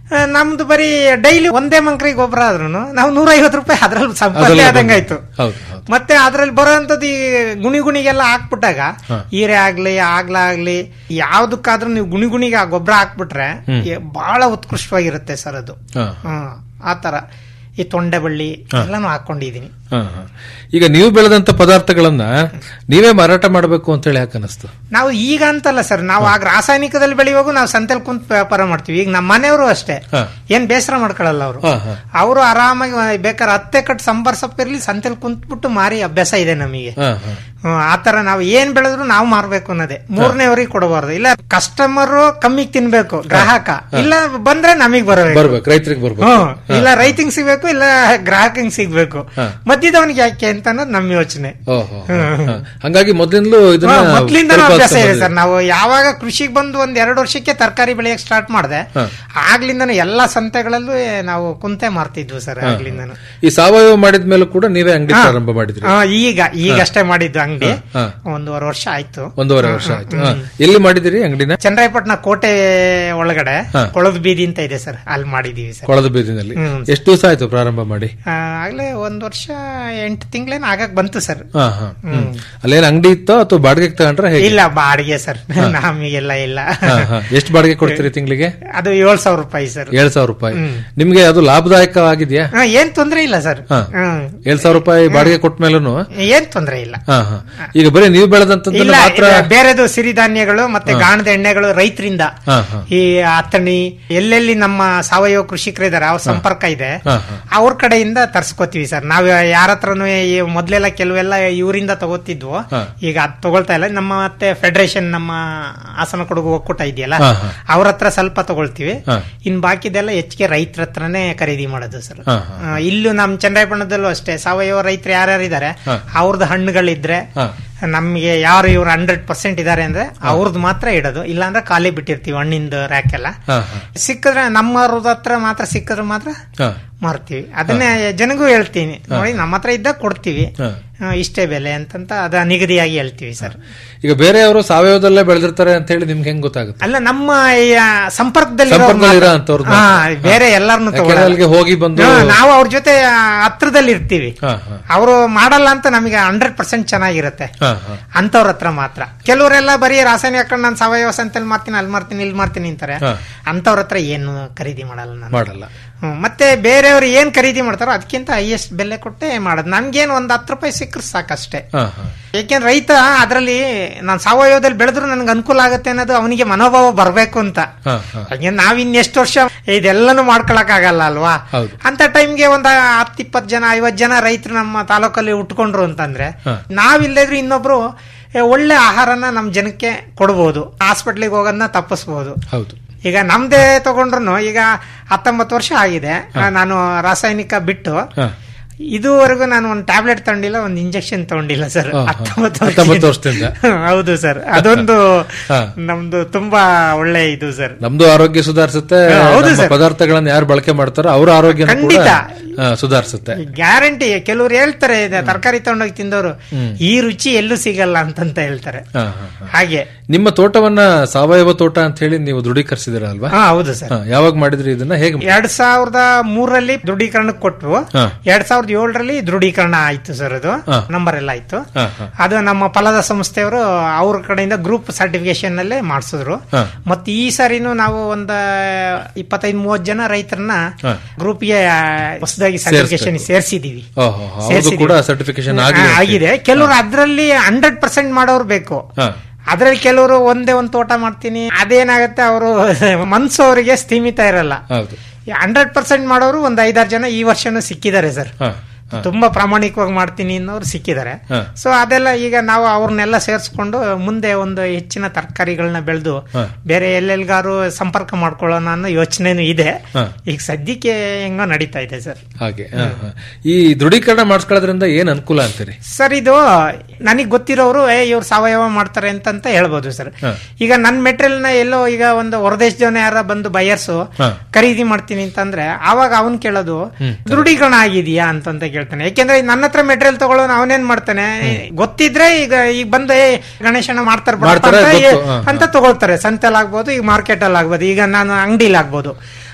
ಆ, ನಮ್ದು ಬರೀ ಡೈಲಿ ಒಂದೇ ಮಂಕ್ರಿ ಗೊಬ್ಬರ ಆದ್ರೂ ನಾವು ನೂರ ಐವತ್ತು ರೂಪಾಯಿ ಅದ್ರಲ್ಲಿ ಸಂಪಾದನೆ ಅದ್ರಲ್ಲೇ ಆದಂಗಾಯ್ತು ಹೌದು ಹೌದು ಮತ್ತೆ ಅದ್ರಲ್ಲಿ ಬರೋಂಥದ್ದು ಈ ಗುಣಿ ಗುಣಿಗೆಲ್ಲ ಹಾಕ್ಬಿಟ್ಟಾಗ ಹೀರೆ ಆಗ್ಲಿ ಆಗ್ಲ ಆಗ್ಲಿ ಯಾವ್ದಕ್ಕಾದ್ರೂ ನೀವು ಗುಣಿ ಗುಣಿಗೆ ಆ ಗೊಬ್ಬರ ಹಾಕ್ಬಿಟ್ರೆ ಎ- ಬಹಳ ಉತ್ಕೃಷ್ಟವಾಗಿರುತ್ತೆ ಸರ್ ಅದು ಹಾ. ಹ್ಮ್ ಆತರ ಈ ತೊಂಡೆ ಬಳ್ಳಿ ಎಲ್ಲಾನು ಹಾಕೊಂಡಿದೀನಿ ಹಾ, ಹಾ. ಈಗ ನೀವು ಬೆಳೆದಂತ ಪದಾರ್ಥಗಳನ್ನ ನೀವೇ ಮಾರಾಟ ಮಾಡಬೇಕು ಅಂತ ಹೇಳಿ ಯಾಕೆ ಅನಿಸ್ತು ನಾವು ಈಗ ಅಂತಲ್ಲ ಸರ್ ನಾವು ಆಗ ರಾಸಾಯನಿಕದಲ್ಲಿ ಬೆಳೆಯುವಾಗ ನಾವು ಸಂತೆಲ್ ಕುಂತ್ ವ್ಯಾಪಾರ ಮಾಡ್ತೀವಿ ಈಗ ನಮ್ಮ ಮನೆಯವರು ಅಷ್ಟೇ ಹಾ. ಏನ್ ಬೇಸರ ಮಾಡ್ಕೊಳ್ಳಲ್ಲ ಅವರು ಹಾ, ಹಾ. ಅವರು ಆರಾಮಾಗಿ ಬೇಕಾದ್ರೆ ಹತ್ತೆ ಕಟ್ ಸಂಬಾರ್ ಸೊಪ್ಪು ಇರ್ಲಿ ಸಂತೆಲ್ ಕುಂತ್ಬಿಟ್ಟು ಮಾರಿ ಅಭ್ಯಾಸ ಇದೆ ನಮಗೆ ಹಾ, ಹಾ. ಹ್ಮ್, ಆತರ ನಾವು ಏನ್ ಬೆಳೆದ್ರು ನಾವು ಮಾರ್ಬೇಕು ಅನ್ನೋದೇ ಮೂರನೇವರಿಗೆ ಕೊಡಬಾರ್ದು ಇಲ್ಲ ಕಸ್ಟಮರ್ ಕಮ್ಮಿಗೆ ತಿನ್ಬೇಕು ಗ್ರಾಹಕ ಇಲ್ಲ ಬಂದ್ರೆ ನಮಗ್ ಬರಬೇಕು ಬರ್ಬೇಕು ರೈತರಿಗೆ ಬರ್ಬೇಕು ಹ್ಮ್ ಇಲ್ಲ ರೈತಿಂಗ್ ಸಿಗ್ಬೇಕು ಇಲ್ಲ ಗ್ರಾಹಕಂಗ್ ಸಿಗ್ಬೇಕು ಮಧ್ಯದವನಿಗೆ ಯಾಕೆ ಅಂತ ಅನ್ನೋದು ನಮ್ಮ ಯೋಚನೆ ಓಹೋ ಹಾ. ಹಂಗಾಗಿ ಮೊದಲಿಂದಲೂ ಇದನ್ನ ಮೊದ್ಲಿಂದ ಅಭ್ಯಾಸ ಪರಿಪಾಲಿಸ್ತಾ ಇದೆ ಬಂದಿದೆ. ಸರ್ ನಾವು ಯಾವಾಗ ಕೃಷಿಗೆ ಬಂದು ಒಂದ್ ಎರಡು ವರ್ಷಕ್ಕೆ ತರಕಾರಿ ಬೆಳೆಯಕ್ ಸ್ಟಾರ್ಟ್ ಮಾಡಿದೆ ಹಾ. ಆಗ್ಲಿಂದನೂ ಎಲ್ಲಾ ಸಂತೆಗಳಲ್ಲೂ ನಾವು ಕುಂತೆ ಮಾರ್ತಿದ್ವು ಸರ್ ಆಗ್ಲಿಂದನು ಈ ಸಾವಯವ ಮಾಡಿದ ಮೇಲೂ ಕೂಡ ನೀವೇ ಅಂಗಡಿ ಹಾ. ಪ್ರಾರಂಭ ಮಾಡಿದ್ರಿ ಹಾ, ಈಗ ಈಗಷ್ಟೇ ಮಾಡಿದ್ದು ಅಂಗಡಿ ಹಾ. ಒಂದೂವರೆ ವರ್ಷ ಆಯ್ತು ಒಂದೂವರೆ ವರ್ಷ ಆಯ್ತು ಹಾ. ಎಲ್ಲಿ ಮಾಡಿದಿರಿ ಅಂಗಡಿನ ಚನ್ನರಾಯಪಟ್ಟಣ ಕೋಟೆ ಒಳಗಡೆ ಹಾ. ಕೊಳದ ಬೀದಿ ಅಂತ ಇದೆ ಸರ್ ಅಲ್ಲಿ ಮಾಡಿದೀವಿ ಸರ್ ಕೊಳದ ಬೀದಿನಲ್ಲಿ ಹ್ಮ್. ಎಷ್ಟು ದಿವಸ ಆಯ್ತು ಪ್ರಾರಂಭ ಮಾಡಿ ಆ, ಆಗ್ಲೇ ಒಂದ್ ವರ್ಷ ಎಂಟು ತಿಂಗಳೇನ ಆಗಕ್ ಬಂತು ಸರ್ ಹಾ ಹಾ ಹ್ಮ್. ಅಲ್ಲೇನ್ ಅಂಗಡಿ ಇತ್ತೋ ಅಥವಾ ಬಾಡಿಗೆಗೆ ತಗೊಂಡ್ರೆ ಹೇಗೆ ಇಲ್ಲ ಬಾಡಿಗೆ ಸರ್ ನಮಗೆಲ್ಲ ಇಲ್ಲ ಹಾ, ಹಾ. ಎಷ್ಟು ಬಾಡಿಗೆ ಕೊಡ್ತೀರಿ ತಿಂಗಳಿಗೆ ಅದು ಏಳ್ ಸಾವಿರ ರೂಪಾಯಿ ಸರ್ ಏಳ್ ಸಾವಿರ ರೂಪಾಯಿ ನಿಮ್ಗೆ ಅದು ಲಾಭದಾಯಕವಾಗಿದೆಯಾ ಹಾ, ಏನ್ ತೊಂದ್ರೆ ಇಲ್ಲ ಸರ್ ಹಾ. ಹ್ಮ್. ಏಳ್ ಸಾವಿರ ರೂಪಾಯಿ ಬಾಡಿಗೆ ಕೊಟ್ಟ ಮೇಲೂ ಏನ್ ತೊಂದ್ರೆ ಇಲ್ಲ ಹಾ ಹಾ ಈಗ ಬರೀ ನೀವು ಬೆಳೆದಂತದ್ದನ್ನ ಇಲ್ಲ ಮಾತ್ರ ಇದು ಬೇರೆದು ಸಿರಿಧಾನ್ಯಗಳು ಮತ್ತೆ ಗಾಣದ ಎಣ್ಣೆಗಳು ರೈತರಿಂದ ಹಾ, ಹಾ. ಈ ಅತ್ತಣಿ ಎಲ್ಲೆಲ್ಲಿ ನಮ್ಮ ಸಾವಯವ ಕೃಷಿಕರಿದ್ದಾರೆ ಅವ್ರ ಸಂಪರ್ಕ ಇದೆ ಹಾ, ಹಾ. ಅವ್ರ ಕಡೆಯಿಂದ ತರ್ಸ್ಕೊತೀವಿ ಸರ್ ನಾವ್ ಯಾರ ಹತ್ರನು ಈ ಮೊದ್ಲೆಲ್ಲ ಕೆಲವೆಲ್ಲ ಇವರಿಂದ ತಗೋತಿದ್ವು ಹಾ. ಈಗ ಅದ್ ತಗೊಳ್ತಾ ಇಲ್ಲ ನಮ್ಮ ಮತ್ತೆ ಫೆಡರೇಷನ್ ನಮ್ಮ ಹಾಸನ ಕೊಡಗು ಒಕ್ಕೂಟ ಇದೆಯಲ್ಲ ಹಾ, ಹಾ. ಅವ್ರ ಹತ್ರ ಸ್ವಲ್ಪ ತಗೊಳ್ತೀವಿ ಹಾ. ಇನ್ ಬಾಕಿದೆಲ್ಲ ಹೆಚ್ಚಿಗೆ ರೈತರ ಹತ್ರನೇ ಖರೀದಿ ಮಾಡೋದು ಸರ್ ಹಾ, ಹಾ. ಆ, ಇಲ್ಲೂ ನಮ್ ಚಂದ್ರಾಯಪಟ್ಟಣದಲ್ಲೂ ಅಷ್ಟೇ ಸಾವಯವ ರೈತರು ಯಾರ್ಯಾರು ಇದಾರೆ ಹಾ. ಅವ್ರದ್ದು ಹಣ್ಣುಗಳಿದ್ರೆ ಹಾ. ನಮ್ಗೆ ಯಾರು ಇವ್ರು ಹಂಡ್ರೆಡ್ ಪರ್ಸೆಂಟ್ ಇದಾರೆ ಅಂದ್ರೆ ಅವ್ರದ್ದು ಮಾತ್ರ ಇಡೋದು ಇಲ್ಲಾಂದ್ರೆ ಖಾಲಿ ಬಿಟ್ಟಿರ್ತೀವಿ ಹಣ್ಣಿಂದ ರ್ಯಾಕ್ ಎಲ್ಲ ಹಾ, ಹಾ. ಸಿಕ್ಕಿದ್ರೆ ನಮ್ಮವ್ರದ ಹತ್ರ ಮಾತ್ರ ಸಿಕ್ಕಿದ್ರೆ ಮಾತ್ರ ಹಾ. ಮಾರ್ತೀವಿ ಅದನ್ನೇ ಜನಗೂ ಹೇಳ್ತೀನಿ ನೋಡಿ ನಮ್ಮ ಹತ್ರ ಇದ್ದಾಗ ಕೊಡ್ತೀವಿ ಹಾ. ಆ, ಇಷ್ಟೇ ಬೆಲೆ ಅಂತಂತ ಅದ ನಿಗದಿಯಾಗಿ ಹೇಳ್ತೀವಿ ಸರ್ ಈಗ ಬೇರೆಯವರು ಸಾವಯವದಲ್ಲೇ ಬೆಳೆದಿರ್ತಾರೆ ಅಂತ ಹೇಳಿ ನಿಮ್ಗೆ ಹೆಂಗ್ ಗೊತ್ತಾಗುತ್ತೆ ಅಲ್ಲ ನಮ್ಮ ಈ, ಆ, ಸಂಪರ್ಕದಲ್ಲಿ ಸಂಪರ್ಕದಲ್ಲಿ ಇರೋ ಅಂಥವ್ರನ್ನ? ಹಾ, ಬೇರೆ ಎಲ್ಲಾರನ್ನು ಯಾಕೆಂದ್ರೆ ಅಲ್ಲಿಗೆ ಹೋಗಿ ಬಂದು ನಾವು ಅವ್ರ ಜೊತೆ ಆ, ಹತ್ರದಲ್ಲಿ ಇರ್ತೀವಿ ಹಾ, ಹಾ. ಅವರು ಮಾಡಲ್ಲ ಅಂತ ನಮಗೆ ಹಂಡ್ರೆಡ್ ಪರ್ಸೆಂಟ್ ಚೆನ್ನಾಗಿರುತ್ತೆ ಹಾ, ಹಾ. ಅಂತವ್ರ ಹತ್ರ ಮಾತ್ರ ಕೆಲವರೆಲ್ಲ ಬರೀ ರಾಸಾಯನಿಕ ಹಾಕೊಂಡು ನಾನು ಸಾವಯವ ಸಂತೆಲಿ ಮಾಡ್ತೀನಿ ಅಲ್ಲಿ ಮಾಡ್ತೀನಿ ಇಲ್ಲಿ ಮಾಡ್ತೀನಿ ಅಂತಾರೆ ಹಾ. ಅಂತವ್ರ ಹತ್ರ ಏನು ಖರೀದಿ ಮಾಡಲ್ಲ ನಾನು ಮಾಡಲ್ಲ ಹ್ಮ್. ಮತ್ತೆ ಬೇರೆಯವರು ಏನ್ ಖರೀದಿ ಮಾಡ್ತಾರೋ ಅದಕ್ಕಿಂತ ಹೈಯೆಸ್ಟ್ ಬೆಲೆ ಕೊಟ್ಟೆ ಮಾಡೋದು ನನ್ಗೇನು ಒಂದ್ ಹತ್ತು ರೂಪಾಯಿ ಸಿಕ್ಕರೆ ಸಾಕಷ್ಟೇ ಹಾ, ಹಾ. ಏಕೆಂದ್ರೆ ರೈತ ಅದರಲ್ಲಿ ನಾನು ಸಾವಯವದಲ್ಲಿ ಬೆಳೆದ್ರು ನನ್ಗೆ ಅನುಕೂಲ ಆಗುತ್ತೆ ಅನ್ನೋದು ಅವನಿಗೆ ಮನೋಭಾವ ಬರ್ಬೇಕು ಅಂತ ಹಾ, ಹಾ. ಹಾಗೆ ನಾವ್ ಇನ್ನೆಷ್ಟು ವರ್ಷ ಇದೆಲ್ಲನೂ ಮಾಡ್ಕೊಳಕ್ ಆಗಲ್ಲ ಅಲ್ವಾ ಹೌದು. ಅಂತ ಟೈಮ್ಗೆ ಒಂದ್ ಹತ್ತು ಇಪ್ಪತ್ತು ಜನ ಐವತ್ ಜನ ರೈತರು ನಮ್ಮ ತಾಲೂಕಲ್ಲಿ ಉಟ್ಕೊಂಡ್ರು ಅಂತಂದ್ರೆ ಹಾ. ನಾವಿಲ್ಲದ್ರು ಇನ್ನೊಬ್ರು ಏ, ಒಳ್ಳೆ ಆಹಾರನ ನಮ್ ಜನಕ್ಕೆ ಕೊಡ್ಬೋದು ಹಾಸ್ಪಿಟ್ಲಿಗೆ ಹೋಗೋದನ್ನ ತಪ್ಪಿಸ್ಬೋದು ಹೌದು ಈಗ ನಮ್ದೇ ತಗೊಂಡ್ರು ಈಗ ಹತ್ತೊಂಬತ್ತು ವರ್ಷ ಆಗಿದೆ ನಾನು ರಾಸಾಯನಿಕ ಬಿಟ್ಟು ಹಾ. ಇದುವರೆಗೂ ನಾನು ಒಂದು ಟ್ಯಾಬ್ಲೆಟ್ ತಗೊಂಡಿಲ್ಲ ಒಂದು ಇಂಜೆಕ್ಷನ್ ತಗೊಂಡಿಲ್ಲ ಸರ್ ಹಾ, ಹಾ. ಹತ್ತೊಂಬತ್ತು ಹತ್ತೊಂಬತ್ತು ವರ್ಷದಿಂದ. ವರ್ಷದಿಂದ. ಹೌದು ಸರ್ ಅದೊಂದು ಹಾ. ನಮ್ದು ತುಂಬಾ ಒಳ್ಳೆ ಇದು ಸರ್ ನಮ್ದು ಆರೋಗ್ಯ ಸುಧಾರಿಸುತ್ತೆ ಹಾ, ಹೌದು ನಮ್ಮ ಸರ್. ಪದಾರ್ಥಗಳನ್ನ ಯಾರು ಬಳಕೆ ಮಾಡ್ತಾರೋ ಅವ್ರ ಆರೋಗ್ಯ ಕೂಡ ಖಂಡಿತ. ಆ, ಸುಧಾರಿಸುತ್ತೆ ಗ್ಯಾರಂಟಿ ಕೆಲವ್ರು ಹೇಳ್ತಾರೆ ತರಕಾರಿ ತಗೊಂಡೋಗಿ ತಿಂದವರು ಈ ರುಚಿ ಎಲ್ಲೂ ಸಿಗಲ್ಲ ಅಂತಂತ ಹೇಳ್ತಾರೆ ಹಾ, ಹಾ, ಹಾ. ಹಾಗೆ ನಿಮ್ಮ ತೋಟವನ್ನ ಸಾವಯವ ತೋಟ ಅಂತ ಹೇಳಿ ನೀವು ದೃಢೀಕರಿಸಿದಿರ ಅಲ್ವಾ ಹಾ ಹೌದು ಸರ್ ಹಾ, ಯಾವಾಗ ಮಾಡಿದ್ರಿ ಇದನ್ನ ಹೇಗೆ ಎರಡ್ ಸಾವಿರದ ಮೂರರಲ್ಲಿ ದೃಢೀಕರಣಕ್ಕೆ ಕೊಟ್ವು ಹಾ. ಎರಡ್ ಸಾವಿರದ ಏಳರಲ್ಲಿ ದೃಢೀಕರಣ ಆಯ್ತು ಸರ್ ಅದು ಹಾ. ನಂಬರ್ ಎಲ್ಲ ಆಯ್ತು ಹಾ, ಹಾ. ಅದು ನಮ್ಮ ಫಲದ ಸಂಸ್ಥೆಯವರು ಅವ್ರ ಕಡೆಯಿಂದ ಗ್ರೂಪ್ ಸರ್ಟಿಫಿಕೇಶನ್ ಅಲ್ಲೇ ಮಾಡಿಸಿದ್ರು ಹಾ. ಮತ್ತೆ ಈ ಸಾರಿನೂ ನಾವು ಒಂದ್ ಇಪ್ಪತ್ತೈದು ಮೂವತ್ ಜನ ರೈತರನ್ನ ಹಾ. ಗ್ರೂಪ್ಗೆ ಹೊಸದಾಗಿ ಸರ್ಟಿಫಿಕೇಶನ್ ಸೇರಿಸಿದೀವಿ ಓಹೋ, ಅವ್ರದ್ದು ಕೂಡ certification ಆಗಿದೆ ಅಂತ ಆಗಿದೆ ಕೆಲವರು ಅದ್ರಲ್ಲಿ ಹಂಡ್ರೆಡ್ ಪರ್ಸೆಂಟ್ ಮಾಡೋರು ಬೇಕು ಹಾ. ಅದ್ರಲ್ಲಿ ಕೆಲವರು ಒಂದೇ ಒಂದು ತೋಟ ಮಾಡ್ತೀನಿ ಅದೇನಾಗತ್ತೆ ಅವರು ಮನ್ಸು ಅವರಿಗೆ ಸ್ಥೀಮಿತ ಇರಲ್ಲ ಹೌದು ಹಂಡ್ರೆಡ್ ಪರ್ಸೆಂಟ್ ಮಾಡೋರು ಒಂದ್ ಐದಾರು ಜನ ಈ ವರ್ಷನೂ ಸಿಕ್ಕಿದ್ದಾರೆ ಸರ್ ಹಾ, ಹಾ. ತುಂಬಾ ಪ್ರಾಮಾಣಿಕವಾಗಿ ಮಾಡ್ತೀನಿ ಅನ್ನೋರು ಸಿಕ್ಕಿದ್ದಾರೆ ಹಾ. ಸೊ ಅದೆಲ್ಲ ಈಗ ನಾವು ಅವ್ರನ್ನೆಲ್ಲ ಸೇರಿಸ್ಕೊಂಡು ಮುಂದೆ ಒಂದು ಹೆಚ್ಚಿನ ತರಕಾರಿಗಳನ್ನ ಬೆಳೆದು ಹಾ. ಬೇರೆ ಎಲ್ಲೆಲ್ಗಾರು ಸಂಪರ್ಕ ಮಾಡ್ಕೊಳ್ಳೋಣ ಅನ್ನೋ ಯೋಚನೆನೂ ಇದೆ ಹಾ. ಈಗ ಸದ್ಯಕ್ಕೆ ಹೆಂಗೋ ನಡೀತಾ ಇದೆ ಸರ್ ಹಾಗೆ ಹಾ, ಹಾ. ಈ ದೃಢೀಕರಣ ಮಾಡಿಸ್ಕೊಳ್ಳೋದ್ರಿಂದ ಏನ್ ಅನುಕೂಲ ಅಂತೀರಿ ಸರ್ ಇದು ನನಗ್ ಗೊತ್ತಿರೋರು ಏ ಇವ್ರು ಸಾವಯವ ಮಾಡ್ತಾರೆ ಅಂತಂತ ಹೇಳ್ಬೋದು ಸರ್ ಹಾ. ಈಗ ನನ್ನ ಮೆಟೀರಿಯಲ್ ನ ಎಲ್ಲೋ ಈಗ ಒಂದು ಹೊರದೇಶದವನ ಯಾರ ಬಂದು ಬಯರ್ಸು ಹಾ. ಖರೀದಿ ಮಾಡ್ತೀನಿ ಅಂತಂದ್ರೆ ಆವಾಗ ಅವನ್ ಕೇಳೋದು ದೃಢೀಕರಣ ಆಗಿದೆಯಾ ಅಂತಂತ ಕೇಳ್ತಾನೆ ಯಾಕೆಂದ್ರೆ ನನ್ನ ಹತ್ರ ಮೆಟೀರಿಯಲ್ ತಗೊಳ್ಳೋನು ಅವನೇನ್ ಮಾಡ್ತಾನೆ ಗೊತ್ತಿದ್ರೆ ಈಗ ಈಗ ಬಂದು ಏ ಗಣೇಶನ ಮಾಡ್ತಾರೆ ಬಿಡಪ್ಪ ಮಾಡ್ತಾರೆ, ಅಂತ ಗೊತ್ತು, ಏ- ಹಾ, ಅಂತ ತಗೊಳ್ತಾರೆ ಸಂತೆಲ್ ಆಗ್ಬೋದು ಈಗ ಮಾರ್ಕೆಟ್ ಅಲ್ಲಿ ಆಗ್ಬೋದು ಈಗ ನಾನು ಅಂಗಡಿಲಿ ಆಗ್ಬೋದು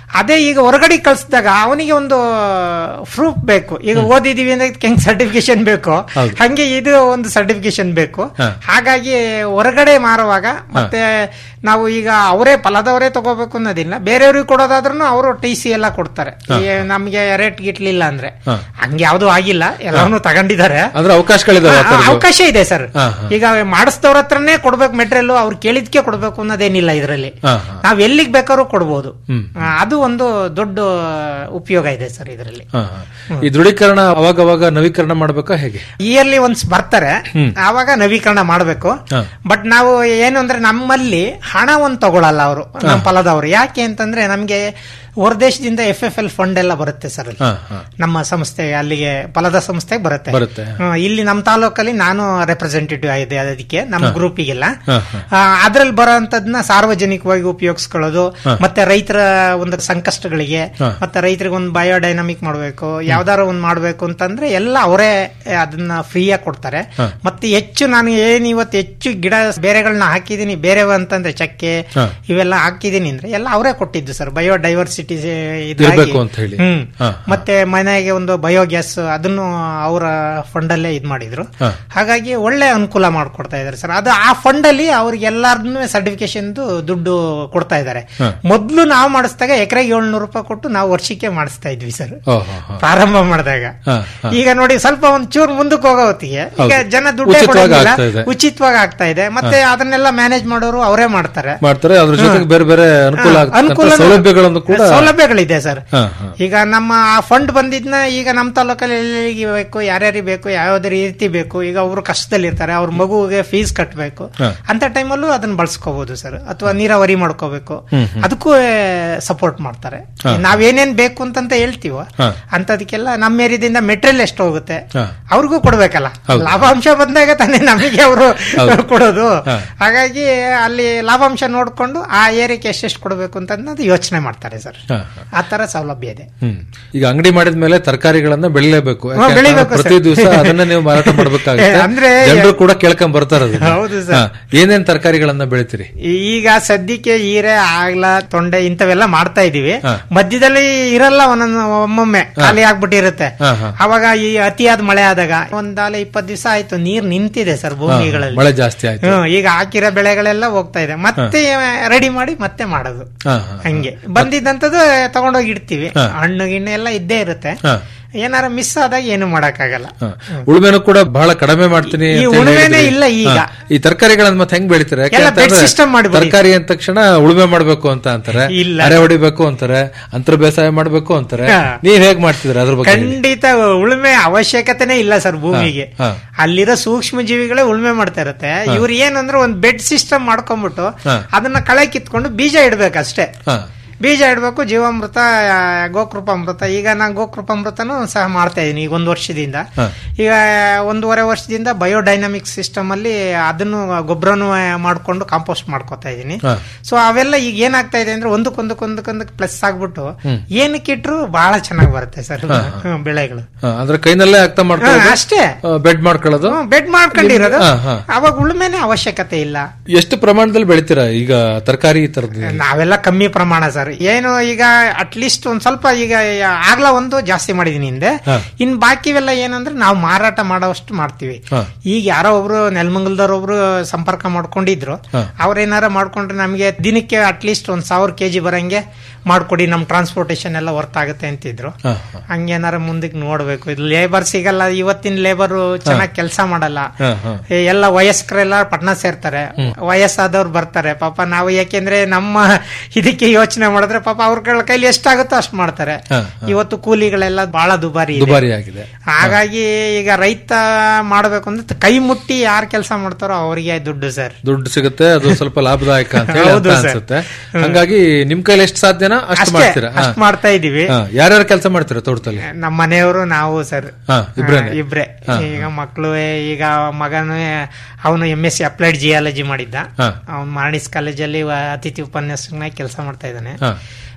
ಅದೇ ಈಗ ಹೊರಗಡೆ ಕಳಿಸಿದಾಗ ಅವನಿಗೆ ಒಂದು ಪ್ರೂಫ್ ಬೇಕು ಈಗ ಓದಿದೀವಿ ಅಂದ್ರೆ ಹೆಂಗ್ ಸರ್ಟಿಫಿಕೇಶನ್ ಬೇಕು ಹೌದು. ಹಂಗೆ ಇದು ಒಂದು ಸರ್ಟಿಫಿಕೇಶನ್ ಬೇಕು ಹಾ. ಹಾಗಾಗಿ ಹೊರಗಡೆ ಮಾರುವಾಗ ಮತ್ತೆ ನಾವು ಈಗ ಅವರೇ ಫಲದವರೇ ತಗೋಬೇಕು ಅನ್ನೋದಿಲ್ಲ ಬೇರೆಯವ್ರಿಗೆ ಕೊಡೋದಾದ್ರೂ ಅವರು ಟಿ ಸಿ ಎಲ್ಲ ಕೊಡ್ತಾರೆ ಈ ನಮ್ಗೆ ರೇಟ್ ಗಿಟ್ಲಿಲ್ಲ ಅಂದ್ರೆ ಹಾ. ಹಂಗೆ ಯಾವ್ದು ಆಗಿಲ್ಲ ಎಲ್ಲಾನು ತಗೊಂಡಿದ್ದಾರೆ ಅಂದ್ರೆ ಅವಕಾಶಗಳಿದಾವೆ ಆ ಆ, ಥರದ್ದು. ಅವಕಾಶ ಇದೆ ಸರ್ ಹಾ, ಹಾ. ಈಗ ಮಾಡಿಸಿದವ್ರ ಹತ್ರನೇ ಕೊಡ್ಬೇಕು ಮೆಟೀರಿಯಲ್ ಅವ್ರು ಕೇಳಿದ್ಕೆ ಕೊಡ್ಬೇಕು ಅನ್ನೋದೇನಿಲ್ಲ ಇದರಲ್ಲಿ ಹಾ, ಹಾ. ನಾವ್ ಎಲ್ಲಿಗೆ ಬೇಕಾದ್ರೂ ಕೊಡ್ಬೋದು ಹ್ಮ್. ಆ, ಅದು ಒಂದು ದೊಡ್ಡ ಉಪಯೋಗ ಇದೆ ಸರ್ ಇದರಲ್ಲಿ ಹಾ, ಹಾ. ಈ ದೃಢೀಕರಣ ಅವಾಗ ಅವಾಗ ನವೀಕರಣ ಮಾಡ್ಬೇಕಾ ಹೇಗೆ ಇಯರ್ಲಿ ಒನ್ಸ್ ಬರ್ತಾರೆ ಹ್ಮ್. ಆವಾಗ ನವೀಕರಣ ಮಾಡಬೇಕು ಹಾ. ಬಟ್ ನಾವು ಏನು ಅಂದ್ರೆ ನಮ್ಮಲ್ಲಿ ಹಣ ಒಂದು ತಗೊಳಲ್ಲ ಅವರು ನಮ್ಮ ಫಲದವರು ಯಾಕೆ ಅಂತಂದ್ರೆ ನಮ್ಗೆ ಹೊರದೇಶದಿಂದ ಎಫ್ ಎಫ್ ಎಲ್ ಫಂಡ್ ಎಲ್ಲ ಬರುತ್ತೆ ಸರ್ ಅಲ್ಲಿ ಹಾ, ಹಾ. ನಮ್ಮ ಸಂಸ್ಥೆ ಅಲ್ಲಿಗೆ ಫಲದ ಸಂಸ್ಥೆಗೆ ಬರುತ್ತೆ ಬರುತ್ತೆ. ಹ್ಮ್, ಇಲ್ಲಿ ನಮ್ಮ ತಾಲೂಕಲ್ಲಿ ನಾನು ರೆಪ್ರೆಸೆಂಟೇಟಿವ್ ಆಗಿದೆ ಅದಕ್ಕೆ ನಮ್ಮ ಗ್ರೂಪಿಗೆಲ್ಲ ಹಾ, ಹಾ. ಅದ್ರಲ್ಲಿ ಬರೋಂಥದ್ನ ಸಾರ್ವಜನಿಕವಾಗಿ ಉಪಯೋಗಿಸ್ಕೊಳ್ಳೋದು ಮತ್ತೆ ರೈತರ ಒಂದು ಸಂಕಷ್ಟಗಳಿಗೆ ಹಾ. ಮತ್ತೆ ರೈತರಿಗೆ ಒಂದು ಬಯೋಡೈನಮಿಕ್ ಮಾಡಬೇಕು ಯಾವ್ದಾರ ಒಂದು ಮಾಡಬೇಕು ಅಂತಂದ್ರೆ ಎಲ್ಲ ಅವರೇ ಅದನ್ನ ಫ್ರೀಯಾಗಿ ಕೊಡ್ತಾರೆ ಹಾ. ಮತ್ತೆ ಹೆಚ್ಚು ನಾನು ಏನ್ ಇವತ್ತು ಹೆಚ್ಚು ಗಿಡ ಬೇರೆಗಳನ್ನ ಹಾಕಿದೀನಿ ಬೇರೆ ಅಂತಂದ್ರೆ ಚಕ್ಕೆ ಹಾ. ಇವೆಲ್ಲ ಹಾಕಿದೀನಿ ಅಂದ್ರೆ ಎಲ್ಲ ಅವರೇ ಕೊಟ್ಟಿದ್ದು ಸರ್ ಬಯೋಡೈವರ್ಸಿಟಿ ಇರ್ಬೇಕು ಅಂತ ಹೇಳಿ. ಹ್ಮ್ ಹಾ, ಮತ್ತೆ ಮನೆಗೆ ಒಂದು ಬಯೋಗ್ಯಾಸ್ ಅದನ್ನು ಅವರ ಫಂಡ್ ಅಲ್ಲೇ ಇದ್ ಮಾಡಿದ್ರು ಹಾ. ಹಾಗಾಗಿ ಒಳ್ಳೆ ಅನುಕೂಲ ಮಾಡ್ಕೊಡ್ತಾ ಇದಾರೆ ಸರ್ ಅದು ಆ ಫಂಡ್ ಅಲ್ಲಿ ಅವ್ರಿಗೆ ಎಲ್ಲಾರ್ನು ಸರ್ಟಿಫಿಕೇಶನ್ ದುಡ್ಡು ಕೊಡ್ತಾ ಇದಾರೆ ಹಾ. ಮೊದ್ಲು ನಾವು ಮಾಡಿಸಿದಾಗ ಎಕರೆಗೆ ಏಳ್ನೂರು ರೂಪಾಯಿ ಕೊಟ್ಟು ನಾವು ವರ್ಷಕ್ಕೆ ಮಾಡಿಸ್ತಾ ಇದ್ವಿ ಸರ್ ಓ, ಹೋ, ಹೋ. ಪ್ರಾರಂಭ ಮಾಡಿದಾಗ ಹಾ, ಹಾ. ಈಗ ನೋಡಿ ಸ್ವಲ್ಪ ಒಂದ್ ಚೂರು ಮುಂದಕ್ಕೆ ಹೋಗೋ ಹೊತ್ತಿಗೆ ಈಗ ಹೌದು. ಜನ ದುಡ್ಡೇ ಉಚಿತವಾಗಿ ಕೊಡೋದಿಲ್ಲ ಆಗ್ತಾ ಇದೆ. ಉಚಿತವಾಗಿ ಆಗ್ತಾ ಇದೆ ಮತ್ತೆ ಅದನ್ನೆಲ್ಲ ಮ್ಯಾನೇಜ್ ಮಾಡೋರು ಅವರೇ ಮಾಡ್ತಾರೆ ಮಾಡ್ತಾರೆ ಅದ್ರ ಜೊತೆಗೆ ಬೇರೆ ಬೇರೆ ಅನುಕೂಲ ಹಾ, ಆಗ್ತಕ್ಕಂಥ ಅನುಕೂಲ ಸೌಲಭ್ಯಗಳನ್ನು ಕೂಡ ಸೌಲಭ್ಯಗಳಿದೆ ಸರ್ ಹಾ, ಹಾ. ಈಗ ನಮ್ಮ ಆ ಫಂಡ್ ಬಂದಿದ್ನ ಈಗ ನಮ್ಮ ತಾಲೂಕಲ್ಲಿ ಎಲ್ಲಿಗೆ ಬೇಕು ಯಾರ್ಯಾರಿಗೆ ಬೇಕು ಯಾವ್ಯಾವ್ದು ರೀತಿ ಬೇಕು ಈಗ ಅವರು ಕಷ್ಟದಲ್ಲಿ ಇರ್ತಾರೆ ಅವ್ರ ಮಗುವಿಗೆ ಫೀಸ್ ಕಟ್ಟಬೇಕು ಹಾ. ಅಂತ ಟೈಮಲ್ಲೂ ಅದನ್ನ ಬಳಸ್ಕೋಬಹುದು ಸರ್ ಅಥವಾ ನೀರಾವರಿ ಮಾಡ್ಕೋಬೇಕು ಹ್ಮ್, ಹ್ಮ್. ಅದಕ್ಕೂ ಸಪೋರ್ಟ್ ಮಾಡ್ತಾರೆ ಹಾ. ನಾವೇನೇನ್ ಬೇಕು ಅಂತಂತ ಹೇಳ್ತೀವೋ ಹಾ. ಅಂತದಕ್ಕೆಲ್ಲ ನಮ್ಮ ಏರಿಯಾದಿಂದ ಮೆಟೀರಿಯಲ್ ಎಷ್ಟು ಹೋಗುತ್ತೆ ಹಾ. ಅವ್ರಿಗೂ ಕೊಡ್ಬೇಕಲ್ಲ ಹೌದು. ಲಾಭಾಂಶ ಬಂದಾಗ ತಾನೇ ನಮಗೆ ಅವರು ಹೌದು. ಕೊಡೋದು ಹಾ. ಹಾಗಾಗಿ ಅಲ್ಲಿ ಲಾಭಾಂಶ ನೋಡ್ಕೊಂಡು ಆ ಏರಿಯಾಕ್ಕೆ ಎಷ್ಟೆಷ್ಟು ಕೊಡಬೇಕು ಅಂತ ಅನ್ನೋದು ಯೋಚನೆ ಮಾಡ್ತಾರೆ ಸರ್ ಹಾ, ಹಾ. ಆ ತರ ಸೌಲಭ್ಯ ಇದೆ ಹ್ಮ್. ಈಗ ಅಂಗಡಿ ಮಾಡಿದ ಮೇಲೆ ತರಕಾರಿಗಳನ್ನ ಬೆಳಿಲೇಬೇಕು ಹಾ, ಬೆಳಿಬೇಕು ಪ್ರತಿ ಸರ್. ದಿವಸ ಅದನ್ನ ನೀವು ಮಾರಾಟ ಮಾಡ್ಬೇಕಾಗುತ್ತೆ ಅಂದ್ರೆ- ಜನರು ಕೂಡ ಕೇಳ್ಕೊಂಡ್ ಬರ್ತಾರ ಹೌದು ಸರ್. ಏನೇನ್ ತರಕಾರಿಗಳನ್ನ ಬೆಳಿತೀರಿ ಈಗ ಸದ್ಯಕ್ಕೆ ಹೀರೆ ಆಗ್ಲ ತೊಂಡೆ ಇಂಥವೆಲ್ಲ ಮಾಡ್ತಾ ಇದೀವಿ ಹಾ. ಮಧ್ಯದಲ್ಲಿ ಇರಲ್ಲ ಒಂದೊಂದು ಒಮ್ಮೊಮ್ಮೆ ಖಾಲಿ ಆಗ್ಬಿಟ್ಟಿರುತ್ತೆ ಹಾ, ಹಾ. ಅವಾಗ ಈ ಅತಿಯಾದ ಮಳೆ ಆದಾಗ ಒಂದಾಲ ಇಪ್ಪತ್ತು ದಿವಸ ಆಯ್ತು ನೀರ್ ನಿಂತಿದೆ ಸರ್ ಭೂಮಿಗಳಲ್ಲಿ ಮಳೆ ಜಾಸ್ತಿ ಆಯ್ತು ಹ್ಮ್, ಈಗ ಹಾಕಿರೋ ಬೆಳೆಗಳೆಲ್ಲ ಹೋಗ್ತಾ ಇದೆ ಮತ್ತೆ ರೆಡಿ ಮಾಡಿ ಮತ್ತೆ ಮಾಡೋದು ಹಾ, ಹಾ, ಹಾ. ಹಂಗೆ ಬಂದಿದ್ದಂತದ್ದು ತಗೊಂಡೋಗಿ ಇಡ್ತೀವಿ ಹಾ. ಹಣ್ಣು ಗಿಣ್ಣು ಎಲ್ಲ ಇದ್ದೇ ಇರುತ್ತೆ ಹಾ. ಏನಾರ ಮಿಸ್ ಆದಾಗ ಏನು ಮಾಡಕ್ಕಾಗಲ್ಲ ಹಾ. ಉಳುಮೆನೂ ಕೂಡ ಬಹಳ ಕಡಿಮೆ ಮಾಡ್ತೀನಿ ಈ ಅಂತ ಹೇಳಿ ಉಳುಮೆನೇ ಹೇಳಿದ್ರಿ. ಇಲ್ಲ ಈಗ. ಹಾ. ಈ ತರಕಾರಿಗಳನ್ನ ಮತ್ತೆ ಹೆಂಗ್ ಬೆಳಿತಾರೆ ಯಾಕೆ ಎಲ್ಲ ಅಂತಂದ್ರೆ bed system ಮಾಡ್ಬಿಡಿ. ತರಕಾರಿ ಅಂದ ತಕ್ಷಣ ಉಳುಮೆ ಮಾಡ್ಬೇಕು ಅಂತ ಅಂತಾರೆ ಇಲ್ಲ. ಅರೆ ಹೊಡಿಬೇಕು ಅಂತಾರೆ ಅಂತರ ಬೇಸಾಯ ಮಾಡ್ಬೇಕು ಅಂತಾರೆ ಹಾ. ನೀವ್ ಹೇಗ್ ಮಾಡ್ತಿದ್ರ ಅದ್ರ ಬಗ್ಗೆ ಹೇಳಿ. ಖಂಡಿತ ಉಳುಮೆ ಅವಶ್ಯಕತೆನೇ ಇಲ್ಲ ಸರ್ ಭೂಮಿಗೆ ಹಾ. ಅಲ್ಲಿರೋ ಸೂಕ್ಷ್ಮ ಜೀವಿಗಳೇ ಉಳುಮೆ ಮಾಡ್ತಾ ಇರುತ್ತೆ ಇವ್ರು ಏನಂದ್ರೆ ಒಂದ್ ಬೆಡ್ ಸಿಸ್ಟಮ್ ಮಾಡ್ಕೊಂಡ್ಬಿಟ್ಟು ಹಾ. ಅದನ್ನ ಕಳೆ ಕಿತ್ಕೊಂಡು ಬೀಜ ಇಡ್ಬೇಕಷ್ಟೇ ಹಾ. ಬೀಜ ಇಡಬೇಕು ಜೀವಾಮೃತ ಆ, ಗೋಕೃಪಾಮೃತ ಈಗ ನಾನು ಗೋಕೃಪಾಮೃತನೂ ಸಹ ಮಾಡ್ತಾ ಇದೀನಿ ಈಗ ಒಂದು ವರ್ಷದಿಂದ ಹಾ. ಈಗ ಒಂದೂವರೆ ವರ್ಷದಿಂದ ಬಯೋಡೈನಮಿಕ್ ಸಿಸ್ಟಮ್ ಅಲ್ಲಿ ಅದನ್ನು ಗೊಬ್ಬರನು ಮಾಡ್ಕೊಂಡು ಕಾಂಪೋಸ್ಟ್ ಮಾಡ್ಕೋತಾ ಇದೀನಿ ಹಾ. ಸೊ ಅವೆಲ್ಲ ಈಗ ಏನಾಗ್ತಾ ಇದೆ ಅಂದ್ರೆ ಒಂದಕ್ಕೊಂದಕ್ಕೊಂದಕ್ಕೊಂದಕ್ಕೆ ಪ್ಲಸ್ ಆಗ್ಬಿಟ್ಟು ಹ್ಮ್. ಏನಕ್ಕೆ ಇಟ್ರು ಬಹಳ ಚೆನ್ನಾಗಿ ಬರುತ್ತೆ ಸರ್ ಬೆಳೆಗಳು ಹಾ, ಅಂದ್ರೆ ಕೈನಲ್ಲೇ ಅರ್ಥ ಹಾ, ಮಾಡ್ಕೊಳ್ಳೋದು ಅಷ್ಟೇ ಬೆಡ್ ಮಾಡ್ಕೊಳ್ಳೋದು ಬೆಡ್ ಮಾಡ್ಕೊಂಡಿರೋದು ಹಾ, ಹಾ. ಅವಾಗ ಉಳುಮೆನೆ ಅವಶ್ಯಕತೆ ಇಲ್ಲ ಎಷ್ಟು ಪ್ರಮಾಣದಲ್ಲಿ ಬೆಳಿತೀರಾ ಈಗ ತರಕಾರಿ ತರದ್ದು ನಾವೆಲ್ಲ ಕಮ್ಮಿ ಪ್ರಮಾಣ ಸರ್ ಏನು ಈಗ ಅಟ್ಲೀಸ್ಟ್ ಒಂದ್ ಸ್ವಲ್ಪ ಈಗ ಆಗ್ಲಾ ಒಂದು ಜಾಸ್ತಿ ಮಾಡಿದೀನಿ ಹಿಂದೆ ಹಾ. ಇನ್ ಬಾಕಿವೆಲ್ಲ ಏನಂದ್ರೆ ನಾವು ಮಾರಾಟ ಮಾಡೋವಷ್ಟು ಮಾಡ್ತೀವಿ ಹಾ. ಈಗ ಯಾರೋ ಒಬ್ರು ನೆಲಮಂಗಲದವ್ರು ಒಬ್ರು ಸಂಪರ್ಕ ಮಾಡ್ಕೊಂಡಿದ್ರು ಹಾ. ಅವ್ರೇನಾರ ಮಾಡ್ಕೊಂಡ್ರೆ ನಮಗೆ ದಿನಕ್ಕೆ ಅಟ್ಲೀಸ್ಟ್ ಒಂದ್ ಸಾವಿರ ಕೆಜಿ ಬರಂಗೆ ಮಾಡ್ಕೊಡಿ ನಮ್ ಟ್ರಾನ್ಸ್ಪೋರ್ಟೇಶನ್ ಎಲ್ಲ ವರ್ತ್ ಆಗುತ್ತೆ ಅಂತಿದ್ರು ಹಾ, ಹಾ. ಹಂಗೇನಾರ ಮುಂದಕ್ಕೆ ನೋಡ್ಬೇಕು ಇದು ಲೇಬರ್ ಸಿಗಲ್ಲ ಇವತ್ತಿನ ಲೇಬರ್ ಚೆನ್ನಾಗಿ ಕೆಲಸ ಮಾಡಲ್ಲ ಹಾ, ಹಾ. ಏ, ಎಲ್ಲ ವಯಸ್ಕರೆಲ್ಲ ಪಟ್ನ ಸೇರ್ತಾರೆ ವಯಸ್ಸಾದವ್ರು ಬರ್ತಾರೆ ಪಾಪ ನಾವು ಯಾಕೆಂದ್ರೆ ನಮ್ಮ ಇದಕ್ಕೆ ಯೋಚನೆ ಮಾಡಿದ್ರೆ ಪಾಪ ಅವ್ರ ಕೈಲಿ ಎಷ್ಟಾಗುತ್ತೋ ಅಷ್ಟು ಮಾಡ್ತಾರೆ ಹಾ, ಇವತ್ತು ಕೂಲಿಗಳೆಲ್ಲ ಬಹಳ ದುಬಾರಿ ಇದೆ. ದುಬಾರಿ ಆಗಿದೆ ಹಾಗಾಗಿ ಈಗ ರೈತ ಮಾಡ್ಬೇಕು ಅಂದ್ರೆ ಕೈ ಮುಟ್ಟಿ ಯಾರು ಕೆಲಸ ಮಾಡ್ತಾರೋ ಅವರಿಗೆ ದುಡ್ಡು ಸರ್ ದುಡ್ಡು ಸಿಗುತ್ತೆ ಅದು ಸ್ವಲ್ಪ ಲಾಭದಾಯಕ ಅಂತ ಹೇಳಿ ಹೌದು ಅಂತ ಸರ್. ಅನ್ಸುತ್ತೆ ಹಂಗಾಗಿ ನಿಮ್ ಕೈಲಿ ಎಷ್ಟು ಸಾಧ್ಯನೋ ಅಷ್ಟು ಅಷ್ಟೇ ಮಾಡ್ತೀರಾ ಹಾ. ಅಷ್ಟು ಮಾಡ್ತಾ ಇದೀವಿ ಹಾ, ಯಾರ್ಯಾರು ಕೆಲಸ ಮಾಡ್ತೀರಾ ತೋಟದಲ್ಲಿ ನಮ್ಮ ಮನೆಯವರು ನಾವು ಸರ್ ಹಾ, ಇಬ್ರೇನೆ? ಹಾ, ಇಬ್ರೇ ಹಾ, ಈಗ ಮಕ್ಕಳು ಈಗ ಮಗನು ಅವನು M S C applied geology ಮಾಡಿದ್ದ ಹಾ. ಅವನು ಮಾರ್ನಿಸ್ ಕಾಲೇಜಲ್ಲಿ ವ- ಅತಿಥಿ ಉಪನ್ಯಾಸಕನಾಗಿ ಕೆಲಸ ಮಾಡ್ತಾ ಇದ್ದಾನೆ ಹಾ.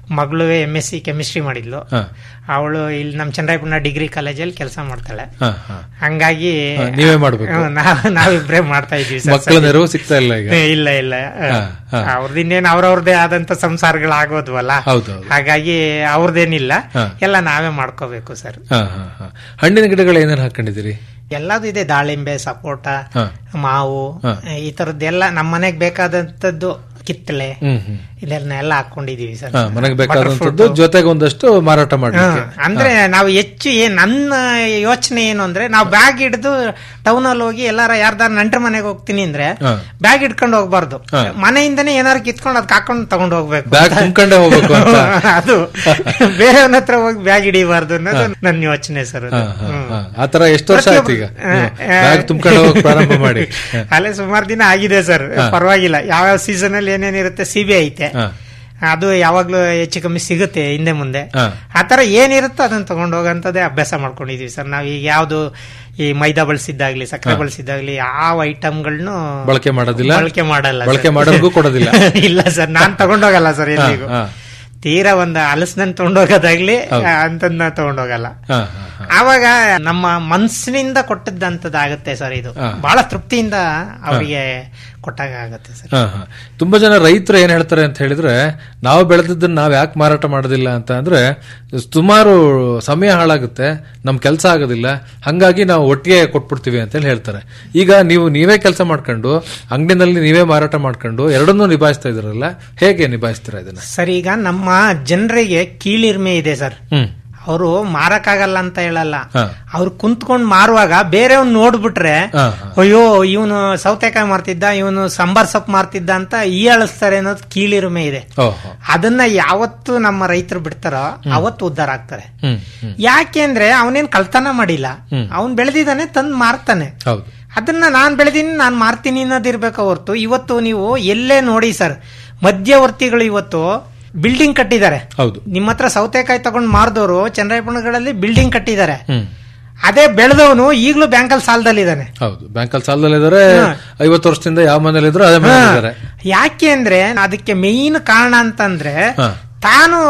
ಮಗಳು ಎಂ ಎಸ್ ಸಿ ಕೆಮಿಸ್ಟ್ರಿ ಮಾಡಿದ್ಲು ಹಾ. ಅವಳು ಇಲ್ಲಿ ನಮ್ಮ ಚಂದ್ರಾಯಪಟ್ಟಣ ಡಿಗ್ರಿ ಕಾಲೇಜಲ್ಲಿ ಕೆಲಸ ಮಾಡ್ತಾಳೆ ಹಾ, ಹಾ. ಹಂಗಾಗಿ ಹಾ, ನೀವೇ ಮಾಡ್ಬೇಕು. ಹ್ಮ್, ನಾವ್ ನಾವಿಬ್ರೇ ಮಾಡ್ತಾ ಇದೀವಿ ಸರ್ ಮಕ್ಕಳ ನೆರವು ಸಿಗ್ತಾ ಇಲ್ಲ ಈಗ ಇಲ್ಲ ಇಲ್ಲ ಹಾ, ಹಾ. ಅವ್ರದಿನ್ನೇನು ಅವ್ರವ್ರದೇ ಆದಂತ ಸಂಸಾರಗಳಾಗೋದ್ವಲ್ಲ ಹೌದು, ಹೌದು. ಹಾಗಾಗಿ ಅವ್ರದ್ದೇನಿಲ್ಲ ಹಾ. ಎಲ್ಲ ನಾವೇ ಮಾಡ್ಕೋಬೇಕು ಸರ್ ಹಾ, ಹಾ, ಹಾ. ಹಣ್ಣಿನ ಗಿಡಗಳು ಏನೇನು ಹಾಕೊಂಡಿದ್ದೀರಿ ಎಲ್ಲದು ಇದೆ ದಾಳಿಂಬೆ ಸಪೋಟ ಹಾ. ಮಾವು ಹಾ. ಈ ತರದ್ದೆಲ್ಲ ನಮ್ಮ ಮನೆಗ್ ಬೇಕಾದಂತದ್ದು ಕಿತ್ತಳೆ ಹ್ಮ್ ಹ್ಮ್ ಇದನ್ನ ಎಲ್ಲ ಹಾಕೊಂಡಿದೀವಿ ಸರ್ ಹಾ, ಮನೆಗೆ ಬೇಕಾದಂತದ್ದು Butterfruit. ಜೊತೆಗೆ ಒಂದಷ್ಟು ಮಾರಾಟ ಮಾಡ್ಲಿಕ್ಕೆ ಹಾ, ಅಂದ್ರೆ ನಾವು ಹೆಚ್ಚು ಏನ್ ನನ್ನ ಯೋಚನೆ ಏನು ಅಂದ್ರೆ ನಾವು ಬ್ಯಾಗ್ ಹಿಡಿದು ಟೌನ್ ಅಲ್ಲಿ ಹೋಗಿ ಎಲ್ಲಾರ ಯಾರ್ದಾರ ನಂಟ್ರ ಮನೆಗೆ ಹೋಗ್ತೀನಿ ಅಂದ್ರೆ ಹಾ. ಬ್ಯಾಗ್ ಇಟ್ಕೊಂಡು ಹೋಗ್ಬಾರ್ದು ಹಾ. ಮನೆಯಿಂದನೇ ಏನಾರು ಕಿತ್ಕೊಂಡು ಅದ್ ಹಾಕೊಂಡು ತಗೊಂಡು ಹೋಗ್ಬೇಕು ಬ್ಯಾಗ್ ತುಂಬ್ಕೊಂಡೇ ಹೋಗ್ಬೇಕು ಅಂತ ಅದು ಬೇರೆಯವನ ಹತ್ರ ಹೋಗಿ ಬ್ಯಾಗ್ ಹಿಡಿಬಾರ್ದು ಅನ್ನೋದು ನನ್ನ ಯೋಚನೆ ಸರ್ ಅದು. ಹಾ, ಹಾ, ಹ್ಮ್. ಹಾ. ಆ ತರ ಎಷ್ಟು ವರ್ಷ ಆಯ್ತು ಈಗ ಹಾ, ಹಾ. ಬ್ಯಾಗ್ ತುಂಬ್ಕೊಂಡು ಹೋಗಕ್ ಪ್ರಾರಂಭ ಮಾಡಿ ಹಾ. ಅಲ್ಲೇ ಸುಮಾರು ದಿನ ಆಗಿದೆ ಸರ್ ಪರವಾಗಿಲ್ಲ ಯಾವ ಸೀಸನ್ ಅಲ್ಲಿ ಏನೇನಿರುತ್ತೆ ಸಿಬಿ ಐತೆ ಹಾ. ಅದು ಯಾವಾಗ್ಲೂ ಹೆಚ್ಚು ಕಮ್ಮಿ ಸಿಗುತ್ತೆ ಹಿಂದೆ ಮುಂದೆ ಹಾ. ಆತರ ಏನಿರುತ್ತೋ ಅದನ್ನ ತಗೊಂಡು ಹೋಗಂತದೇ ಅಭ್ಯಾಸ ಮಾಡ್ಕೊಂಡಿದೀವಿ ಸರ್ ನಾವ್ ಈಗ ಯಾವ್ದು ಈ ಮೈದಾ ಬಳಸಿದ್ದಾಗ್ಲಿ ಸಕ್ಕರೆ ಬಳಸಿದ್ದಾಗ್ಲಿ ಯಾವ ಐಟಮ್ಗಳನ್ನು ಬಳಕೆ ಮಾಡೋದಿಲ್ಲ ಬಳಕೆ ಮಾಡಲ್ಲ ಸರ್. ಬಳಕೆ ಮಾಡೋರ್ಗೂ ಕೊಡೋದಿಲ್ಲ ಇಲ್ಲ ಸರ್ ನಾನ್ ತಗೊಂಡೋಗಲ್ಲ ಸರ್ ಎಲ್ಲಿಗೂ ಹಾ. ತೀರಾ ಒಂದ್ ಹಲಸಿನ ತಗೊಂಡೋಗೋದಾಗ್ಲಿ ಅಂತದ್ನ ತಗೊಂಡೋಗಲ್ಲ ಹಾ, ಹಾ, ಹಾ. ಆವಾಗ ನಮ್ಮ ಮನ್ಸಿನಿಂದ ಕೊಟ್ಟದ್ದಂತದಾಗುತ್ತೆ ಸರ್ ಇದು ಹಾ. ಬಹಳ ತೃಪ್ತಿಯಿಂದ ಅವರಿಗೆ ಕೊಟ್ಟಾಗ ಆಗುತ್ತೆ ಸರ್ ಹಾ, ಹಾ. ತುಂಬಾ ಜನ ರೈತರು ಏನ್ ಹೇಳ್ತಾರೆ ಅಂತ ಹೇಳಿದ್ರೆ ನಾವು ಬೆಳೆದಿದ್ದನ್ನ ನಾವ್ ಯಾಕೆ ಮಾರಾಟ ಮಾಡೋದಿಲ್ಲ ಅಂತ ಅಂದ್ರೆ ಸುಮಾರು ಸಮಯ ಹಾಳಾಗುತ್ತೆ ನಮ್ ಕೆಲಸ ಆಗೋದಿಲ್ಲ ಹಂಗಾಗಿ ನಾವು ಒಟ್ಟಿಗೆ ಕೊಟ್ಬಿಡ್ತೀವಿ ಅಂತ ಹೇಳಿ ಹೇಳ್ತಾರೆ ಈಗ ನೀವು ನೀವೇ ಕೆಲಸ ಮಾಡ್ಕೊಂಡು ಅಂಗಡಿನಲ್ಲಿ ನೀವೇ ಮಾರಾಟ ಮಾಡ್ಕೊಂಡು ಎರಡನ್ನೂ ನಿಭಾಯಿಸ್ತಾ ಇದ್ರಲ್ಲ ಹೇಗೆ ನಿಭಾಯಿಸ್ತೀರಾ ಇದನ್ನ ಸರ್ ಈಗ ನಮ್ಮ ಜನರಿಗೆ ಕೀಳಿರ್ಮೆ ಇದೆ ಸರ್ ಹ್ಮ್ ಅವರು ಮಾರಕ್ಕಾಗಲ್ಲ ಅಂತ ಹೇಳಲ್ಲ ಹಾ. ಅವ್ರು ಕುಂತ್ಕೊಂಡ್ ಮಾರುವಾಗ ಬೇರೆಯವ್ನ್ ನೋಡ್ಬಿಟ್ರೆ ಹಾ, ಹಾ. ಅಯ್ಯೋ ಇವನು ಸೌತೆಕಾಯಿ ಮಾರ್ತಿದ್ದ ಇವನು ಸಾಂಬಾರ್ ಸೊಪ್ಪು ಮಾರ್ತಿದ್ದ ಅಂತ ಈ ಅಳಿಸ್ತಾರೆ ಅನ್ನೋದು ಕೀಳಿರುಮೆ ಇದೆ ಓಹೋ ಅದನ್ನ ಯಾವತ್ತು ನಮ್ಮ ರೈತರು ಬಿಡ್ತಾರೋ ಅವತ್ತು ಉದ್ಧಾರ ಆಗ್ತಾರೆ ಹ್ಮ್ ಹ್ಮ್ ಯಾಕೆಂದ್ರೆ ಅವನೇನ್ ಕಳ್ತನ ಮಾಡಿಲ್ಲ ಹ್ಮ್. ಅವನ್ ಬೆಳೆದಿದ್ದಾನೆ ತಂದ್ ಮಾರ್ತಾನೆ ಹೌದು ಅದನ್ನ ನಾನ್ ಬೆಳೆದೀನಿ ನಾನ್ ಮಾರ್ತೀನಿ ಅನ್ನೋದಿರ್ಬೇಕು ಹೊರ್ತು ಇವತ್ತು ನೀವು ಎಲ್ಲೇ ನೋಡಿ ಸರ್ ಮಧ್ಯವರ್ತಿಗಳು ಇವತ್ತು ಬಿಲ್ಡಿಂಗ್ ಕಟ್ಟಿದ್ದಾರೆ ಹೌದು ನಿಮ್ಮ ಹತ್ರ ಸೌತೆಕಾಯಿ ತಗೊಂಡ್ ಮಾರ್ದವರು ಚಂದ್ರಾಯಪಟ್ಟಣಗಳಲ್ಲಿ ಬಿಲ್ಡಿಂಗ್ ಕಟ್ಟಿದ್ದಾರೆ ಹ್ಮ್ ಅದೇ ಬೆಳೆದವನು ಈಗಲೂ ಬ್ಯಾಂಕಲ್ಲಿ ಸಾಲದಲ್ಲಿದ್ದಾನೆ ಹೌದು ಬ್ಯಾಂಕಲ್ಲಿ ಸಾಲದಲ್ಲಿದ್ದಾರೆ ಐವತ್ತು ವರ್ಷದಿಂದ ಯಾವ ಮನೇಲಿ ಇದ್ರು ಅದೇ ಮನೇಲಿದ್ದಾರೆ ಯಾಕೆ ಅಂದ್ರೆ ಅದಕ್ಕೆ ಮೇನ್ ಕಾರಣ ಅಂತಂದ್ರೆ ಹಾ. ತಾನು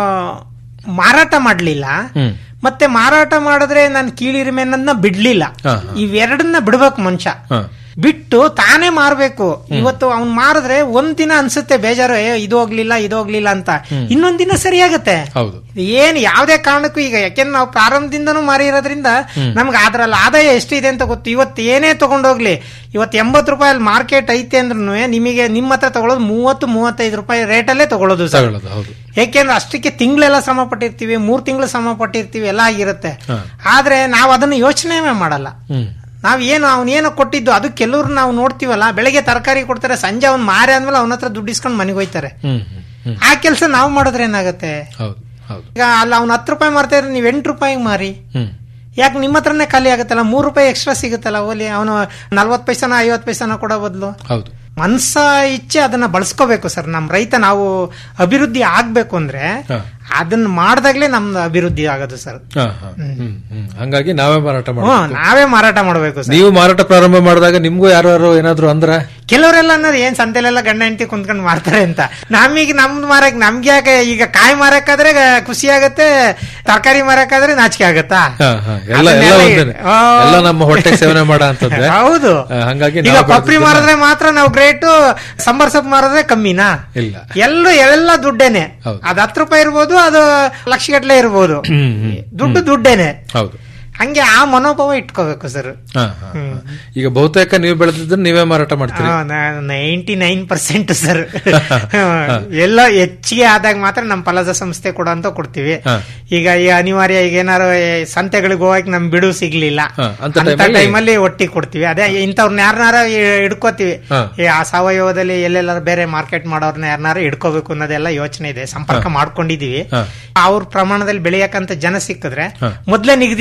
ಮಾರಾಟ ಮಾಡ್ಲಿಲ್ಲ ಹ್ಮ್ ಮತ್ತೆ ಮಾರಾಟ ಮಾಡಿದ್ರೆ ನಾನು ಕೀಳಿರಿಮೆ ಅನ್ನೋದನ್ನ ಬಿಡ್ಲಿಲ್ಲ ಹಾ, ಇವೆರಡನ್ನ ಬಿಡ್ಬೇಕು ಮನುಷ್ಯ ಹಾ ಬಿಟ್ಟು ತಾನೇ ಮಾರ್ಬೇಕು ಇವತ್ತು ಅವ್ನ್ ಮಾರಿದ್ರೆ ಒಂದ್ ದಿನ ಅನ್ಸುತ್ತೆ ಬೇಜಾರು ಏ ಇದು ಹೋಗ್ಲಿಲ್ಲ ಇದು ಹೋಗ್ಲಿಲ್ಲ ಅಂತ ಇನ್ನೊಂದ್ ದಿನ ಸರಿಯಾಗತ್ತೆ ಹೌದು ಏನ್ ಯಾವ್ದೇ ಕಾರಣಕ್ಕೂ ಈಗ ಯಾಕೆಂದ್ರೆ ನಾವು ಪ್ರಾರಂಭದಿಂದನೂ ಮಾರಿರೋದ್ರಿಂದ ನಮ್ಗೆ ಅದ್ರಲ್ಲಿ ಆದಾಯ ಎಷ್ಟಿದೆ ಅಂತ ಗೊತ್ತು ಇವತ್ತು ಏನೇ ತಗೊಂಡೋಗ್ಲಿ ಇವತ್ತು ಎಂಬತ್ತು ರೂಪಾಯಿ ಮಾರ್ಕೆಟ್ ಐತೆ ಅಂದ್ರೂ ನಿಮಗೆ ನಿಮ್ಮ ಹತ್ರ ತಗೊಳ್ಳೋದು ಮೂವತ್ತು ಮೂವತ್ತೈದು ರೂಪಾಯಿ ರೇಟಲ್ಲೇ ತಗೊಳ್ಳೋದು ಸರ್ ತಗೊಳ್ಳೋದು ಹೌದು ಯಾಕೆಂದ್ರೆ ಅಷ್ಟಕ್ಕೆ ತಿಂಗಳೆಲ್ಲ ಶ್ರಮ ಪಟ್ಟಿರ್ತೀವಿ ಮೂರ್ ತಿಂಗಳು ಶ್ರಮ ಪಟ್ಟಿರ್ತೀವಿ ಎಲ್ಲ ಆಗಿರುತ್ತೆ ಹಾ. ಆದ್ರೆ ನಾವು ಅದನ್ನ ಯೋಚನೆ ಮಾಡಲ್ಲ ಹ್ಮ್ ನಾವ್ ಏನು ಅವನೇನೋ ಕೊಟ್ಟಿದ್ದು ಅದು ಕೆಲವ್ರು ನಾವು ನೋಡ್ತೀವಲ್ಲ ಬೆಳಗ್ಗೆ ತರಕಾರಿ ಕೊಡ್ತಾರೆ ಸಂಜೆ ಅವ್ನ್ ಮಾರಿ ಆದ್ಮೇಲೆ ಅವನ ಹತ್ರ ದುಡ್ಡು ಇಸ್ಕೊಂಡು ಮನೆಗೆ ಹೋಯ್ತಾರೆ ಹ್ಮ್ ಹ್ಮ್ ಹ್ಮ್ ಆ ಕೆಲಸ ನಾವು ಮಾಡಿದ್ರೆ ಏನಾಗುತ್ತೆ ಹೌದು ಹೌದು ಈಗ ಅಲ್ಲ ಅವ್ನ ಹತ್ತು ರೂಪಾಯಿ ಮಾರ್ತಾ ಇದ್ರೆ ನೀವು ಎಂಟು ರೂಪಾಯಿಗೆ ಮಾರಿ ಹ್ಮ್ ಯಾಕೆ ನಿಮ್ಮ ಹತ್ರನೇ ಖಾಲಿ ಆಗುತ್ತಲ್ಲ ಮೂರು ರೂಪಾಯಿ ಎಕ್ಸ್ಟ್ರಾ ಸಿಗುತ್ತಲ್ಲ ಓಲಿ ಅವನು ನಲ್ವತ್ತು ಪೈಸಾನ ಐವತ್ತು ಪೈಸಾನ ಕೊಡೋ ಬದಲು ಹೌದು ಮನ್ಸ ಇಚ್ಛೆ ಅದನ್ನ ಬಳಸ್ಕೋಬೇಕು ಸರ್ ನಮ್ ರೈತ ನಾವು ಅಭಿವೃದ್ಧಿ ಆಗ್ಬೇಕು ಅಂದ್ರೆ ಹಾ. ಅದನ್ನ ಮಾಡ್ದಾಗ್ಲೇ ನಮ್ದು ಅಭಿವೃದ್ಧಿ ಆಗೋದು ಸರ್ ಹಾ, ಹಾ. ಹ್ಮ್, ಹ್ಮ್. ಹಂಗಾಗಿ ನಾವೇ ಮಾರಾಟ ಹ್ಮ್ ಮಾಡ್ಬೇಕು ನಾವೇ ಮಾರಾಟ ಮಾಡಬೇಕು ಸರ್ ನೀವು ಮಾರಾಟ ಪ್ರಾರಂಭ ಮಾಡಿದಾಗ ನಿಮ್ಗೂ ಯಾರು ಏನಾದ್ರು ಅಂದ್ರ ಕೆಲವರೆಲ್ಲ ಅನ್ನೋದು ಏನ್ ಸಂತೆಲೆಲ್ಲ ಗಂಡ ಹೆಂಡತಿ ಕುಂತ್ಕೊಂಡು ಮಾರ್ತಾರೆ ಅಂತ ನಮಗೆ ನಮ್ದು ಮಾರಕ್ ನಮ್ಗೆ ಯಾಕೆ ಈಗ ಕಾಯಿ ಮಾರಕ್ಕಾದ್ರೆ ಖುಷಿ ಆಗತ್ತೆ ತರಕಾರಿ ಮಾರಕ್ಕಾದ್ರೆ ನಾಚಿಕೆ ಆಗತ್ತಾ ಹಾ, ಹಾ. ಎಲ್ಲ ಎಲ್ಲ ಅದನ್ನೆಲ್ಲ ಒಂದೇನೆ ಆ. ಎಲ್ಲ ನಮ್ಮ ಹೊಟ್ಟೆ ಸೇವನೆ ಮಾಡ ಅಂತದ್ದೆ ಹೌದು ಆ, ಹಂಗಾಗಿ ಈಗ ನಾವು ಪಪ್ರಿ ಬೆಳ್ದಿದ್ದನ್ನ- ಮಾರಿದ್ರೆ ಮಾತ್ರ ನಾವು ಗ್ರೇಟು ಸಾಂಬಾರ್ ಸೊಪ್ಪು ಮಾರಿದ್ರೆ ಕಮ್ಮಿನಾ ಇಲ್ಲ ಎಲ್ಲೂ ಎಲ್ಲ ದುಡ್ಡೇನೆ ಹೌದು. ಅದ್ ಹತ್ತು ರೂಪಾಯಿ ಇರ್ಬೋದು ಅದು ಲಕ್ಷ ಗಟ್ಲೆ ಇರ್ಬೋದು ಹ್ಮ್ ಹ್ಮ್ ದುಡ್ಡು ದುಡ್ಡೇನೆ ಹೌದು ಹಂಗೆ ಆ ಮನೋಭಾವ ಇಟ್ಕೋಬೇಕು ಸರ್ ಹಾ, ಹಾ, ಹಾ. ಈಗ ಬಹುತೇಕ ನೀವು ಬೆಳೆದಿದ್ದನ್ನ ನೀವೇ ಮಾರಾಟ ಮಾಡ್ತೀರಿ ನೈಂಟಿ ನೈನ್ ಪರ್ಸೆಂಟ್ ಸರ್ ಎಲ್ಲ ಹೆಚ್ಚಿಗೆ ಆದಾಗ ಮಾತ್ರ ನಮ್ಮ ಫಲದ ಸಂಸ್ಥೆ ಕೊಡೋ ಅಂತ ಕೊಡ್ತೀವಿ ಹಾ. ಈಗ ಈ ಅನಿವಾರ್ಯ ಈಗ ಏನಾರು ಈ ಸಂತೆಗಳಿಗೆ ಹೋಗಕ್ ನಮ್ ಬಿಡು ಸಿಗ್ಲಿಲ್ಲ ಹಾ, ಅಂತ ಅಂತ time ಅಲ್ಲಿ- ಟೈಮಲ್ಲಿ ಒಟ್ಟಿಗೆ ಕೊಡ್ತೀವಿ ಅದೇ ಇಂಥವ್ರನ್ನ ಯಾರನ್ನಾರ ಹಿಡ್ಕೋತೀವಿ ಹಾ. ಈ ಆ ಸಾವಯವದಲ್ಲಿ ಎಲ್ಲೆಲ್ಲಾರು ಬೇರೆ ಮಾರ್ಕೆಟ್ ಮಾಡೋರ್ನ ಯಾರನ್ನಾರ ಹಿಡ್ಕೋಬೇಕು ಅನ್ನೋದೆಲ್ಲ ಯೋಚನೆ ಇದೆ ಸಂಪರ್ಕ ಮಾಡ್ಕೊಂಡಿದೀವಿ ಹಾ. ಅವ್ರ ಪ್ರಮಾಣದಲ್ಲಿ ಬೆಳೆಯಕಂತ ಜನ ಸಿಕ್ಕಿದ್ರೆ ಹಾ. ಮೊದ್ಲೇ ನಿಗದಿ ಮಾಡಿ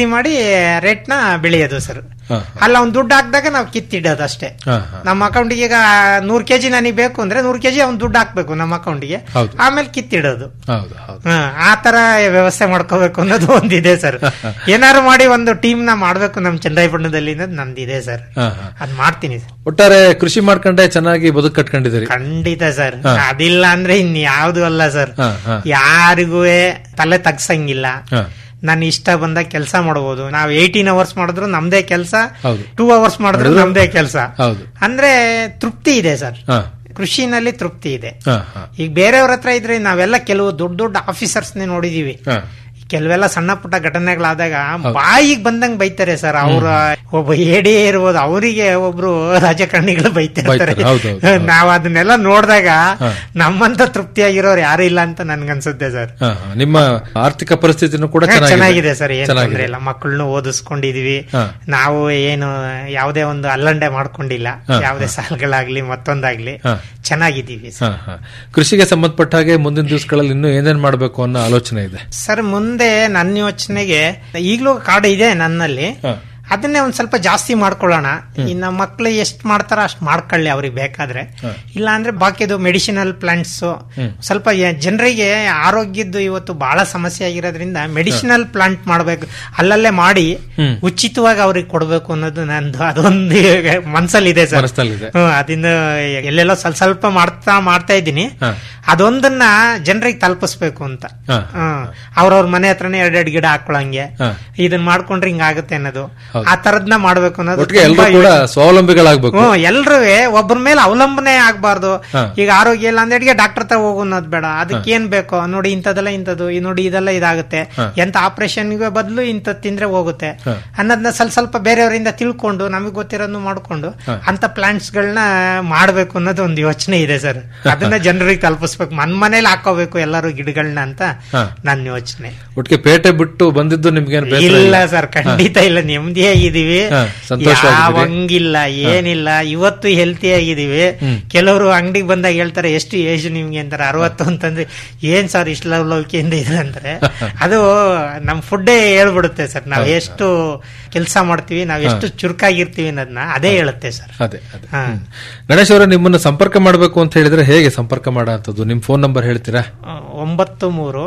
ರೇಟ್ ನ ಬೆಳೆಯೋದು ಸರ್ ಹಾ, ಅಲ್ಲ ಅವ್ನ್ ದುಡ್ಡು ಹಾಕಿದಾಗ ನಾವು ಕಿತ್ತಿಡೋದು ಅಷ್ಟೇ ಹಾ, ಹಾ. ನಮ್ಮ ಅಕೌಂಟಿಗೆ ಈಗ ನೂರ್ ಕೆಜಿ ನನಗೆ ಬೇಕು ಅಂದ್ರೆ ನೂರ್ ಕೆಜಿ ಅವ್ನ್ ದುಡ್ಡು ಹಾಕ್ಬೇಕು ನಮ್ಮ ಅಕೌಂಟಿಗೆ ಹೌದು. ಆಮೇಲೆ ಕಿತ್ತಿಡೋದು ಹೌದು ಹೌದು ಹಾ, ಆ ತರ ವ್ಯವಸ್ಥೆ ಮಾಡ್ಕೋಬೇಕು ಅನ್ನೋದು ಒಂದಿದೆ ಸರ್ ಏನಾದ್ರು ಮಾಡಿ ಒಂದು ಟೀಮ್ ನ ಮಾಡ್ಬೇಕು ನಮ್ ಚಂದ್ರಾಯಪಟ್ಟಣದಲ್ಲಿ ಅನ್ನೋದು ನಂದಿದೆ ಸರ್ ಹಾ, ಹಾ. ಅದ್ ಮಾಡ್ತೀನಿ ಸರ್ ಒಟ್ಟಾರೆ ಕೃಷಿ ಮಾಡ್ಕೊಂಡೆ ಚೆನ್ನಾಗಿ ಬದುಕು ಕಟ್ಕೊಂಡಿದ್ದೀರಿ ಖಂಡಿತ ಸರ್ ಹಾ. ಅದಿಲ್ಲ ಅಂದ್ರೆ ಇನ್ ಯಾವ್ದು ಅಲ್ಲ ಸರ್ ಹಾ, ಹಾ. ಯಾರಿಗೂ ತಲೆ ತಗ್ಸಂಗಿಲ್ಲ ಹಾ. ನನ್ ಇಷ್ಟ ಬಂದಾಗ ಕೆಲಸ ಮಾಡಬಹುದು ನಾವ್ ಏಯ್ಟೀನ್ ಅವರ್ಸ್ ಮಾಡಿದ್ರು ನಮ್ದೇ ಕೆಲಸ ಹೌದು. ಟೂ ಅವರ್ಸ್ ಮಾಡಿದ್ರು ಮಾಡಿದ್ರು ನಮ್ದೇ ಕೆಲಸ ಹೌದು ಅಂದ್ರೆ ತೃಪ್ತಿ ಇದೆ ಸರ್ ಹಾ ಕೃಷಿನಲ್ಲಿ ತೃಪ್ತಿ ಇದೆ ಹಾ ಹಾ ಈಗ ಬೇರೆಯವ್ರ ಹತ್ರ ಇದ್ರೆ ನಾವೆಲ್ಲ ಕೆಲವು ದೊಡ್ಡ ದೊಡ್ಡ ಆಫೀಸರ್ಸ್ನೇ ನೋಡಿದೀವಿ ಹಾ ಕೆಲವೆಲ್ಲ ಸಣ್ಣ ಪುಟ್ಟ ಘಟನೆಗಳಾದಾಗ ಬಾಯಿಗೆ ಬಂದಂಗ್ ಬೈತಾರೆ ಸರ್ ಅವ್ರ ಒಬ್ಬ ಏಡೇ ಇರ್ಬೋದು ಅವರಿಗೆ ಒಬ್ರು ರಾಜಕಾರಣಿಗಳು ಬೈತಿರ್ತಾರೆ ಬೈತಾರೆ, ಹೌದು, ಹೌದು, ಹೌದು. ನಾವ್ ಅದನ್ನೆಲ್ಲ ನೋಡಿದಾಗ ಹಾ. ನಮ್ಮಂತ ತೃಪ್ತಿಯಾಗಿರೋರು ಯಾರು ಇಲ್ಲ ಅಂತ ನನ್ಗನ್ಸುತ್ತೆ ಸರ್ ಹಾ, ಹಾ. ನಿಮ್ಮ ಆರ್ಥಿಕ ಪರಿಸ್ಥಿತಿನೂ ಕೂಡ ಹಾ, ಚೆನ್ನಾಗಿದೆ ಚೆನ್ನಾಗಿದೆ ಸರ್ ಏನ್ ಚೆನ್ನಾಗಿದೆ. ತೊಂದ್ರೆ ಇಲ್ಲ ಮಕ್ಕಳನ್ನು ಓದಿಸ್ಕೊಂಡಿದೀವಿ ಹಾ. ನಾವು ಏನು ಯಾವುದೇ ಒಂದು ಅಲ್ಲಂಡೆ ಮಾಡ್ಕೊಂಡಿಲ್ಲ ಹಾ, ಯಾವುದೇ ಸಾಲಗಳಾಗ್ಲಿ ಮತ್ತೊಂದಾಗ್ಲಿ ಹಾ. ಚೆನ್ನಾಗಿದ್ದೀವಿ ಹಾ, ಹಾ. ಕೃಷಿಗೆ ಸಂಬಂಧಪಟ್ಟ ಹಾಗೆ ಮುಂದಿನ ದಿವಸಗಳಲ್ಲಿ ಇನ್ನೂ ಏನೇನ್ ಮಾಡಬೇಕು ಅನ್ನೋ ಆಲೋಚನೆ ಇದೆ ಸರ್ ಮುಂದೆ ನನ್ನ ಯೋಚನೆಗೆ ಈಗಲೂ ಕಾಡು ಇದೆ ನನ್ನಲ್ಲಿ ಹಾ. ಅದನ್ನೇ ಒಂದ್ ಸ್ವಲ್ಪ ಜಾಸ್ತಿ ಮಾಡ್ಕೊಳ್ಳೋಣ ಇನ್ನ ಮಕ್ಳು ಎಷ್ಟ್ ಮಾಡ್ತಾರ ಅಷ್ಟ್ ಮಾಡ್ಕೊಳ್ಳಿ ಅವ್ರಿಗೆ ಬೇಕಾದ್ರೆ ಇಲ್ಲ ಅಂದ್ರೆ ಬಾಕಿದು ಮೆಡಿಸಿನಲ್ ಪ್ಲಾಂಟ್ಸ್ ಸ್ವಲ್ಪ ಯ- ಜನರಿಗೆ ಆರೋಗ್ಯದ್ದು ಇವತ್ತು ಬಹಳ ಸಮಸ್ಯೆ ಆಗಿರೋದ್ರಿಂದ ಮೆಡಿಸಿನಲ್ ಪ್ಲಾಂಟ್ ಮಾಡ್ಬೇಕು ಅಲ್ಲಲ್ಲೇ ಮಾಡಿ ಹ್ಮ್. ಉಚಿತವಾಗಿ ಅವ್ರಿಗೆ ಕೊಡ್ಬೇಕು ಅನ್ನೋದು ನಂದು ಅದೊಂದು ಮನ್ಸಲ್ಲಿದೆ ಸರ್ ಮನಸ್ಸಲ್ಲಿದೆ. ಹ್ಮ್, ಅದನ್ನ ಎಲ್ಲೆಲ್ಲೋ ಸ್ವಲ್ಪ ಸ್ವಲ್ಪ ಮಾಡ್ತಾ ಮಾಡ್ತಾ ಇದ್ದೀನಿ ಹಾ. ಅದೊಂದನ್ನ ಜನರಿಗೆ ತಲುಪಿಸ್ಬೇಕು ಅಂತ ಹಾ. ಹ್ಮ್. ಅವ್ರವ್ರ ಮನೆ ಹತ್ರನೇ ಎರಡೆರಡು ಗಿಡ ಹಾಕೊಳಂಗೆ ಹಾ. ಇದನ್ನ ಮಾಡ್ಕೊಂಡ್ರೆ ಹಿಂಗಾಗುತ್ತೆ ಅನ್ನೋದು ಹೌದು. ಆ ತರದ್ನ ಮಾಡ್ಬೇಕು ಅನ್ನೋದು ಒಟ್ಟಿಗೆ ಎಲ್ಲರೂ ತುಂಬಾ ಕೂಡ ಯೋಚನೆ. ಸ್ವಾವಲಂಬಿಗಳಾಗಬೇಕು ಹ್ಮ್ ಎಲ್ರೂ ಒಬ್ಬರ ಮೇಲೆ ಅವಲಂಬನೆ ಆಗ್ಬಾರ್ದು ಹಾ. ಈಗ ಆರೋಗ್ಯ ಇಲ್ಲ ಅಂದ್ರೆ ಡಾಕ್ಟರ್ ಹತ್ರ ಹೋಗು ಅನ್ನೋದು ಬೇಡ ಅದಕ್ಕೆ ಏನ್ ಬೇಕು ನೋಡಿ ಇಂಥದೆಲ್ಲ ಇಂಥದ್ದು ಈ ನೋಡಿ ಇದೆಲ್ಲ ಇದಾಗುತ್ತೆ ಹಾ. ಎಂತ ಆಪರೇಷನ್ಗೆ ಬದಲು ಇಂಥದ್ ತಿಂದ್ರೆ ಹೋಗುತ್ತೆ ಹಾ. ಅನ್ನೋದನ್ನ ಸ್ವಲ್ಪ ಸ್ವಲ್ಪ ಬೇರೆಯವರಿಂದ ತಿಳ್ಕೊಂಡು ನಮಗೆ ಗೊತ್ತಿರೋದನ್ನು ಮಾಡ್ಕೊಂಡು ಹಾ. ಅಂತ ಪ್ಲಾಂಟ್ಸ್ ಗಳನ್ನ ಮಾಡ್ಬೇಕು ಅನ್ನೋದು ಒಂದು ಯೋಚನೆ ಇದೆ ಸರ್ ಅದನ್ನ ಜನರಿಗೆ ತಲುಪಿಸ್ಬೇಕು ಮನ್ ಮನೇಲಿ ಹಾಕೋಬೇಕು ಎಲ್ಲರೂ ಗಿಡಗಳನ್ನ ಅಂತ ಹಾ. ನನ್ನ ಯೋಚನೆ ಒಟ್ಟಿಗೆ ಪೇಟೆ ಬಿಟ್ಟು ಬಂದಿದ್ದು ನಿಮ್ಗೇನು ಬೇಸರ ಇಲ್ಲ ಸರ್ ಖಂಡಿತ ಇಲ್ಲ ನೆಮ್ಮದಿಯಾಗಿದ್ದೀವಿ ಹಾ, ಸಂತೋಷವಾಗಿದ್ದೀರಿ. ಯಾವಂಗಿಲ್ಲ ಏನಿಲ್ಲ ಇವತ್ತು ಹೆಲ್ತಿ ಆಗಿದೀವಿ ಹ್ಮ್. ಕೆಲವರು ಅಂಗಡಿಗೆ ಬಂದಾಗ ಹೇಳ್ತಾರೆ ಎಷ್ಟು ಏಜ್ ನಿಮ್ಗೆ ಅಂತಾರೆ ಅರವತ್ತು ಅಂತಂದ್ರೆ ಏನ್ ಸರ್ ಇಷ್ಟು ಲವಲವಿಕೆಯಿಂದ ಇದೆ ಅಂತಾರೆ ಅದು ನಮ್ ಫುಡ್ಡೇ ಹೇಳ್ಬಿಡುತ್ತೆ ಸರ್ ನಾವ್ ಎಷ್ಟು ಕೆಲಸ ಮಾಡ್ತೀವಿ ನಾವ್ ಎಷ್ಟು ಚುರುಕಾಗಿರ್ತೀವಿ ಅನ್ನೋದನ್ನ ಅದೇ ಹೇಳುತ್ತೆ ಸರ್ ಅದೇ ಅದೇ ಹಾ. ಹ್ಮ್. ಗಣೇಶ್ ಅವರೇ ನಿಮ್ಮನ್ನ ಸಂಪರ್ಕ ಮಾಡಬೇಕು ಅಂತ ಹೇಳಿದ್ರೆ ಹೇಗೆ ಸಂಪರ್ಕ ಮಾಡೋಂಥದ್ದು ನಿಮ್ ಫೋನ್ ನಂಬರ್ ಹೇಳ್ತೀರಾ ಆ, ಒಂಬತ್ತು ಮೂರು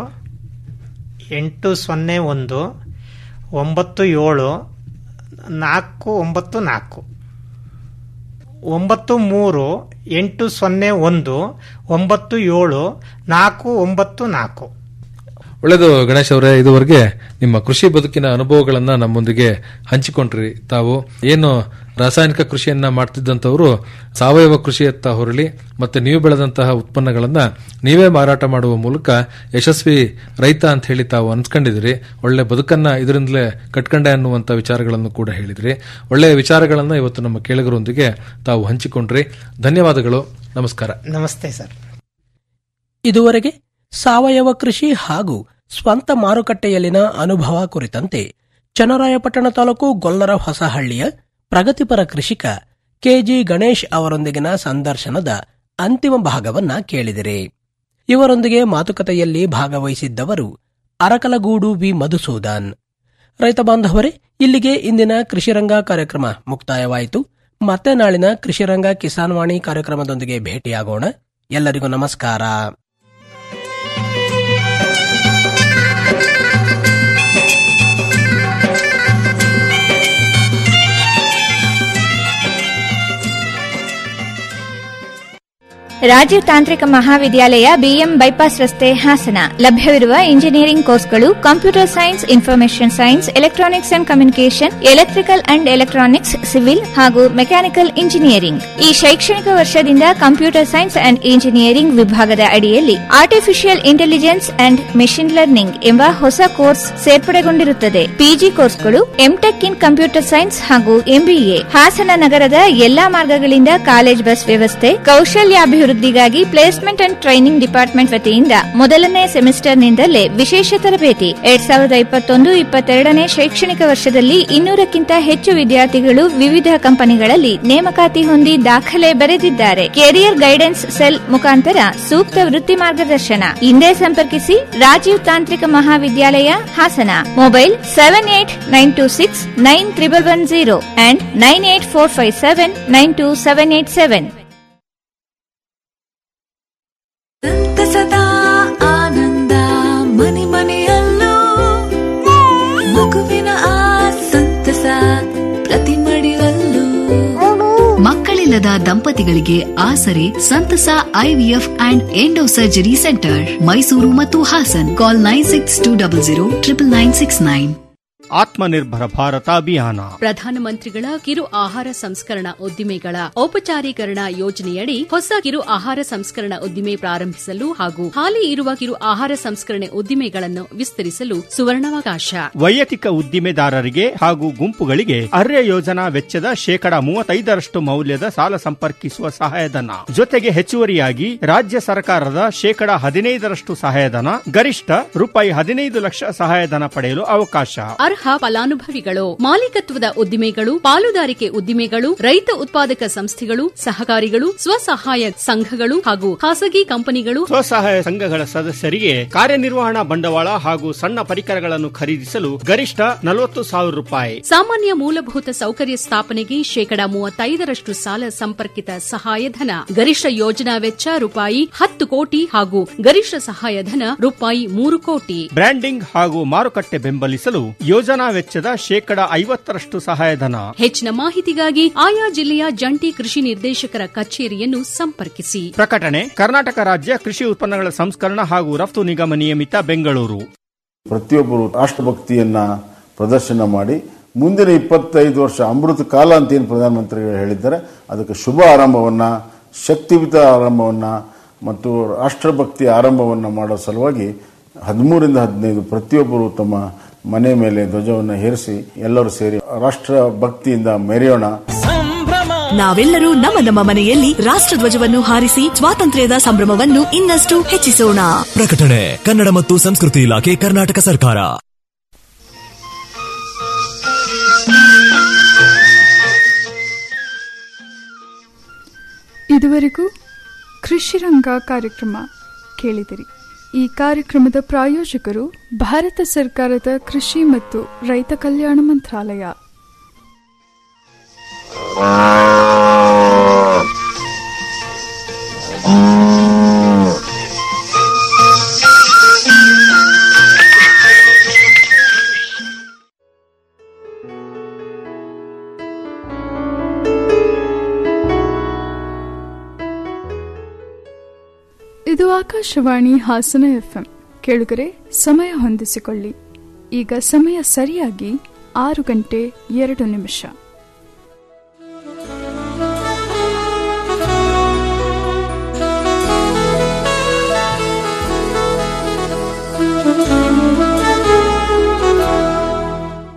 ಎಂಟು ಸೊನ್ನೆ ಒಂದು ಒಂಬತ್ತು ಏಳು ನಾಲ್ಕು ಒಂಬತ್ತು ನಾಲ್ಕು ಒಂಬತ್ತು ಮೂರು ಎಂಟು ಸೊನ್ನೆ ಒಂದು ಒಂಬತ್ತು ಏಳು ನಾಲ್ಕು ಒಂಬತ್ತು ನಾಲ್ಕು ಒಳ್ಳೆಯದು ಗಣೇಶ್ ಅವರೇ ಇದುವರೆಗೆ ನಿಮ್ಮ ಕೃಷಿ ಬದುಕಿನ ಅನುಭವಗಳನ್ನ ನಮ್ಮೊಂದಿಗೆ ಹಂಚಿಕೊಂಡ್ರಿ ತಾವು ಏನು ರಾಸಾಯನಿಕ ಕೃಷಿಯನ್ನ ಮಾಡ್ತಿದ್ದಂಥವ್ರು ಸಾವಯವ ಕೃಷಿಯತ್ತ ಹೊರಳಿ ಮತ್ತೆ ನೀವು ಬೆಳೆದಂತಹ ಉತ್ಪನ್ನಗಳನ್ನ ನೀವೇ ಮಾರಾಟ ಮಾಡುವ ಮೂಲಕ ಯಶಸ್ವಿ ರೈತ ಅಂತ ಹೇಳಿ ತಾವು ಅನ್ಸ್ಕೊಂಡಿದ್ರಿ ಒಳ್ಳೆ ಬದುಕನ್ನ ಇದರಿಂದಲೇ ಕಟ್ಕೊಂಡೆ ಅನ್ನುವಂತ ವಿಚಾರಗಳನ್ನು ಕೂಡ ಹೇಳಿದ್ರಿ ಒಳ್ಳೆಯ ವಿಚಾರಗಳನ್ನ ಇವತ್ತು ನಮ್ಮ ಕೇಳುಗರೊಂದಿಗೆ ತಾವು ಹಂಚಿಕೊಂಡ್ರಿ ಧನ್ಯವಾದಗಳು ನಮಸ್ಕಾರ ನಮಸ್ತೆ ಸರ್ ಇದುವರೆಗೆ ಸಾವಯವ ಕೃಷಿ ಹಾಗೂ ಸ್ವಂತ ಮಾರುಕಟ್ಟೆಯಲ್ಲಿನ ಅನುಭವ ಕುರಿತಂತೆ ಚನ್ನರಾಯಪಟ್ಟಣ ತಾಲೂಕು ಗೊಲ್ಲರ ಹೊಸಹಳ್ಳಿಯ ಪ್ರಗತಿಪರ ಕೃಷಿಕ ಕೆಜಿ ಗಣೇಶ್ ಅವರೊಂದಿಗಿನ ಸಂದರ್ಶನದ ಅಂತಿಮ ಭಾಗವನ್ನ ಕೇಳಿದಿರಿ ಇವರೊಂದಿಗೆ ಮಾತುಕತೆಯಲ್ಲಿ ಭಾಗವಹಿಸಿದ್ದವರು ಅರಕಲಗೂಡು ವಿ ಮಧುಸೂದನ್ ರೈತ ಬಾಂಧವರೇ ಇಲ್ಲಿಗೆ ಇಂದಿನ ಕೃಷಿರಂಗ ಕಾರ್ಯಕ್ರಮ ಮುಕ್ತಾಯವಾಯಿತು ಮತ್ತೆ ನಾಳಿನ ಕೃಷಿರಂಗ ಕಿಸಾನ್ ವಾಣಿ ಕಾರ್ಯಕ್ರಮದೊಂದಿಗೆ ಭೇಟಿಯಾಗೋಣ ಎಲ್ಲರಿಗೂ ನಮಸ್ಕಾರ ರಾಜೀವ್ ತಾಂತ್ರಿಕ ಮಹಾವಿದ್ಯಾಲಯ ಬಿಎಂ ಬೈಪಾಸ್ ರಸ್ತೆ ಹಾಸನ ಲಭ್ಯವಿರುವ ಇಂಜಿನಿಯರಿಂಗ್ ಕೋರ್ಸ್ಗಳು computer science information science electronics and communication electrical and electronics civil ಹಾಗೂ ಮೆಕ್ಯಾನಿಕಲ್ ಇಂಜಿನಿಯರಿಂಗ್ ಈ ಶೈಕ್ಷಣಿಕ ವರ್ಷದಿಂದ ಕಂಪ್ಯೂಟರ್ ಸೈನ್ಸ್ ಅಂಡ್ ಇಂಜಿನಿಯರಿಂಗ್ ವಿಭಾಗದ ಅಡಿಯಲ್ಲಿ artificial intelligence and machine learning ಎಂಬ ಹೊಸ ಕೋರ್ಸ್ ಸೇರ್ಪಡೆಗೊಂಡಿರುತ್ತದೆ ಪಿಜಿ ಕೋರ್ಸ್ಗಳು ಎಂಟೆಕ್ ಇನ್ ಕಂಪ್ಯೂಟರ್ ಸೈನ್ಸ್ ಹಾಗೂ ಎಂಬಿಎ ಹಾಸನ ನಗರದ ಎಲ್ಲಾ ಮಾರ್ಗಗಳಿಂದ ಕಾಲೇಜ್ ಬಸ್ ವ್ಯವಸ್ಥೆ ಕೌಶಲ್ಯಾಭಿವೃದ್ಧಿ ಅಭಿವೃದ್ಧಿಗಾಗಿ ಪ್ಲೇಸ್ಮೆಂಟ್ ಅಂಡ್ ಟ್ರೈನಿಂಗ್ ಡಿಪಾರ್ಟ್ಮೆಂಟ್ ವತಿಯಿಂದ ಮೊದಲನೇ ಸೆಮಿಸ್ಟರ್ನಿಂದಲೇ ವಿಶೇಷ ತರಬೇತಿ ಎರಡ್ ಸಾವಿರದ ಇಪ್ಪತ್ತೊಂದು ಇಪ್ಪತ್ತೆರಡನೇ ಶೈಕ್ಷಣಿಕ ವರ್ಷದಲ್ಲಿ ಇನ್ನೂರಕ್ಕಿಂತ ಹೆಚ್ಚು ವಿದ್ಯಾರ್ಥಿಗಳು ವಿವಿಧ ಕಂಪನಿಗಳಲ್ಲಿ ನೇಮಕಾತಿ ಹೊಂದಿ ದಾಖಲೆ ಬರೆದಿದ್ದಾರೆ ಕೆರಿಯರ್ ಗೈಡೆನ್ಸ್ ಸೆಲ್ ಮುಖಾಂತರ ಸೂಕ್ತ ವೃತ್ತಿ ಮಾರ್ಗದರ್ಶನ ಹಿಂದೆ ಸಂಪರ್ಕಿಸಿ ರಾಜೀವ್ ತಾಂತ್ರಿಕ ಮಹಾವಿದ್ಯಾಲಯ Hassan mobile seven eight nine two six nine triple one zero and nine eight four five seven nine two seven eight seven ಸಂತಸದ ಆನಂದ ಮನೆ ಮನೆಯಲ್ಲೂ ಮಗುವಿನ ಆ ಸಂತಸ ಪ್ರತಿ ಮಡಿಲಲ್ಲೂ ಮಕ್ಕಳಿಲ್ಲದ ದಂಪತಿಗಳಿಗೆ ಆಸರೆ ಸಂತಸ IVF and endo surgery centre Mysuru ಮತ್ತು Hassan call nine six two double zero triple nine six nine Atmanirbhar Bharat Abhiyan ಪ್ರಧಾನಮಂತ್ರಿಗಳ ಕಿರು ಆಹಾರ ಸಂಸ್ಕರಣಾ ಉದ್ದಿಮೆಗಳ ಔಪಚಾರೀಕರಣ ಯೋಜನೆಯಡಿ ಹೊಸ ಕಿರು ಆಹಾರ ಸಂಸ್ಕರಣಾ ಉದ್ದಿಮೆ ಪ್ರಾರಂಭಿಸಲು ಹಾಗೂ ಹಾಲಿ ಇರುವ ಕಿರು ಆಹಾರ ಸಂಸ್ಕರಣೆ ಉದ್ದಿಮೆಗಳನ್ನು ವಿಸ್ತರಿಸಲು ಸುವರ್ಣಾವಕಾಶ ವೈಯಕ್ತಿಕ ಉದ್ದಿಮೆದಾರರಿಗೆ ಹಾಗೂ ಗುಂಪುಗಳಿಗೆ ಅರ್ಯ ಯೋಜನಾ ವೆಚ್ಚದ ಶೇಕಡಾ ಮೂವತ್ತೈದರಷ್ಟು ಮೌಲ್ಯದ ಸಾಲ ಸಂಪರ್ಕಿಸುವ ಸಹಾಯಧನ ಜೊತೆಗೆ ಹೆಚ್ಚುವರಿಯಾಗಿ ರಾಜ್ಯ ಸರ್ಕಾರದ ಶೇಕಡಾ ಹದಿನೈದರಷ್ಟು ಸಹಾಯಧನ ಗರಿಷ್ಠ ರೂಪಾಯಿ ಹದಿನೈದು ಲಕ್ಷ ಸಹಾಯಧನ ಪಡೆಯಲು ಅವಕಾಶ ಅರ್ಹ ಫಲಾನುಭವಿಗಳು ಮಾಲೀಕತ್ವದ ಉದ್ದಿಮೆಗಳು ಪಾಲುದಾರಿಕೆ ಉದ್ದಿಮೆಗಳು ರೈತ ಉತ್ಪಾದಕ ಸಂಸ್ಥೆಗಳು ಸಹಕಾರಿಗಳು ಸ್ವಸಹಾಯ ಸಂಘಗಳು ಹಾಗೂ ಖಾಸಗಿ ಕಂಪನಿಗಳು ಸ್ವಸಹಾಯ ಸಂಘಗಳ ಸದಸ್ಯರಿಗೆ ಕಾರ್ಯನಿರ್ವಹಣಾ ಬಂಡವಾಳ ಹಾಗೂ ಸಣ್ಣ ಪರಿಕರಗಳನ್ನು ಖರೀದಿಸಲು ಗರಿಷ್ಠ ನಲವತ್ತು ಸಾವಿರ ರೂಪಾಯಿ ಸಾಮಾನ್ಯ ಮೂಲಭೂತ ಸೌಕರ್ಯ ಸ್ಥಾಪನೆಗೆ ಶೇಕಡಾ ಮೂವತ್ತೈದರಷ್ಟು ಸಾಲ ಸಂಪರ್ಕಿತ ಸಹಾಯಧನ ಗರಿಷ್ಠ ಯೋಜನಾ ವೆಚ್ಚ ರೂಪಾಯಿ ಹತ್ತು ಕೋಟಿ ಹಾಗೂ ಗರಿಷ್ಠ ಸಹಾಯಧನ ರೂಪಾಯಿ ಮೂರು ಕೋಟಿ ಬ್ರ್ಯಾಂಡಿಂಗ್ ಹಾಗೂ ಮಾರುಕಟ್ಟೆ ಬೆಂಬಲಿಸಲು ಯೋಜನಾ ವೆಚ್ಚದ ಶೇಕಡಾ ಐವತ್ತರಷ್ಟು ಸಹಾಯಧನ ಹೆಚ್ಚಿನ ಮಾಹಿತಿಗಾಗಿ ಆಯಾ ಜಿಲ್ಲೆಯ ಜಂಟಿ ಕೃಷಿ ನಿರ್ದೇಶಕರ ಕಚೇರಿಯನ್ನು ಸಂಪರ್ಕಿಸಿ ಪ್ರಕಟಣೆ ಕರ್ನಾಟಕ ರಾಜ್ಯ ಕೃಷಿ ಉತ್ಪನ್ನಗಳ ಸಂಸ್ಕರಣ ಹಾಗೂ ರಫ್ತು ನಿಗಮ ನಿಯಮಿತ ಬೆಂಗಳೂರು ಪ್ರತಿಯೊಬ್ಬರು ರಾಷ್ಟ್ರಭಕ್ತಿಯನ್ನ ಪ್ರದರ್ಶನ ಮಾಡಿ ಮುಂದಿನ ಇಪ್ಪತ್ತೈದು ವರ್ಷ ಅಮೃತ ಕಾಲ ಅಂತ ಏನು ಪ್ರಧಾನಮಂತ್ರಿಗಳು ಹೇಳಿದ್ದಾರೆ ಅದಕ್ಕೆ ಶುಭ ಆರಂಭವನ್ನ ಶಕ್ತಿಯುತ ಆರಂಭವನ್ನ ಮತ್ತು ರಾಷ್ಟ್ರಭಕ್ತಿ ಆರಂಭವನ್ನ ಮಾಡೋ ಸಲುವಾಗಿ ಹದಿಮೂರಿಂದ ಹದಿನೈದು ಪ್ರತಿಯೊಬ್ಬರು ತಮ್ಮ ಮನೆ ಮೇಲೆ ಧ್ವಜವನ್ನು ಹೇರಿಸಿ ಎಲ್ಲರೂ ಸೇರಿ ರಾಷ್ಟ್ರ ಭಕ್ತಿಯಿಂದ ಮೆರೆಯೋಣ ನಾವೆಲ್ಲರೂ ನಮ್ಮ ನಮ್ಮ ಮನೆಯಲ್ಲಿ ರಾಷ್ಟ್ರಧ್ವಜವನ್ನು ಹಾರಿಸಿ ಸ್ವಾತಂತ್ರ್ಯದ ಸಂಭ್ರಮವನ್ನು ಇನ್ನಷ್ಟು ಹೆಚ್ಚಿಸೋಣ ಪ್ರಕಟಣೆ ಕನ್ನಡ ಮತ್ತು ಸಂಸ್ಕೃತಿ ಇಲಾಖೆ ಕರ್ನಾಟಕ ಸರ್ಕಾರ ಇದುವರೆಗೂ ಕೃಷಿರಂಗ ಕಾರ್ಯಕ್ರಮ ಕೇಳಿದಿರಿ ಈ ಕಾರ್ಯಕ್ರಮದ ಪ್ರಾಯೋಜಕರು ಭಾರತ ಸರ್ಕಾರದ ಕೃಷಿ ಮತ್ತು ರೈತ ಕಲ್ಯಾಣ ಮಂತ್ರಾಲಯ ಇದು ಆಕಾಶವಾಣಿ ಹಾಸನ ಎಫ್ಎಂ ಕೇಳುಗರೆ ಸಮಯ ಹೊಂದಿಸಿಕೊಳ್ಳಿ ಈಗ ಸಮಯ ಸರಿಯಾಗಿ ಆರು ಗಂಟೆ ಎರಡು ನಿಮಿಷ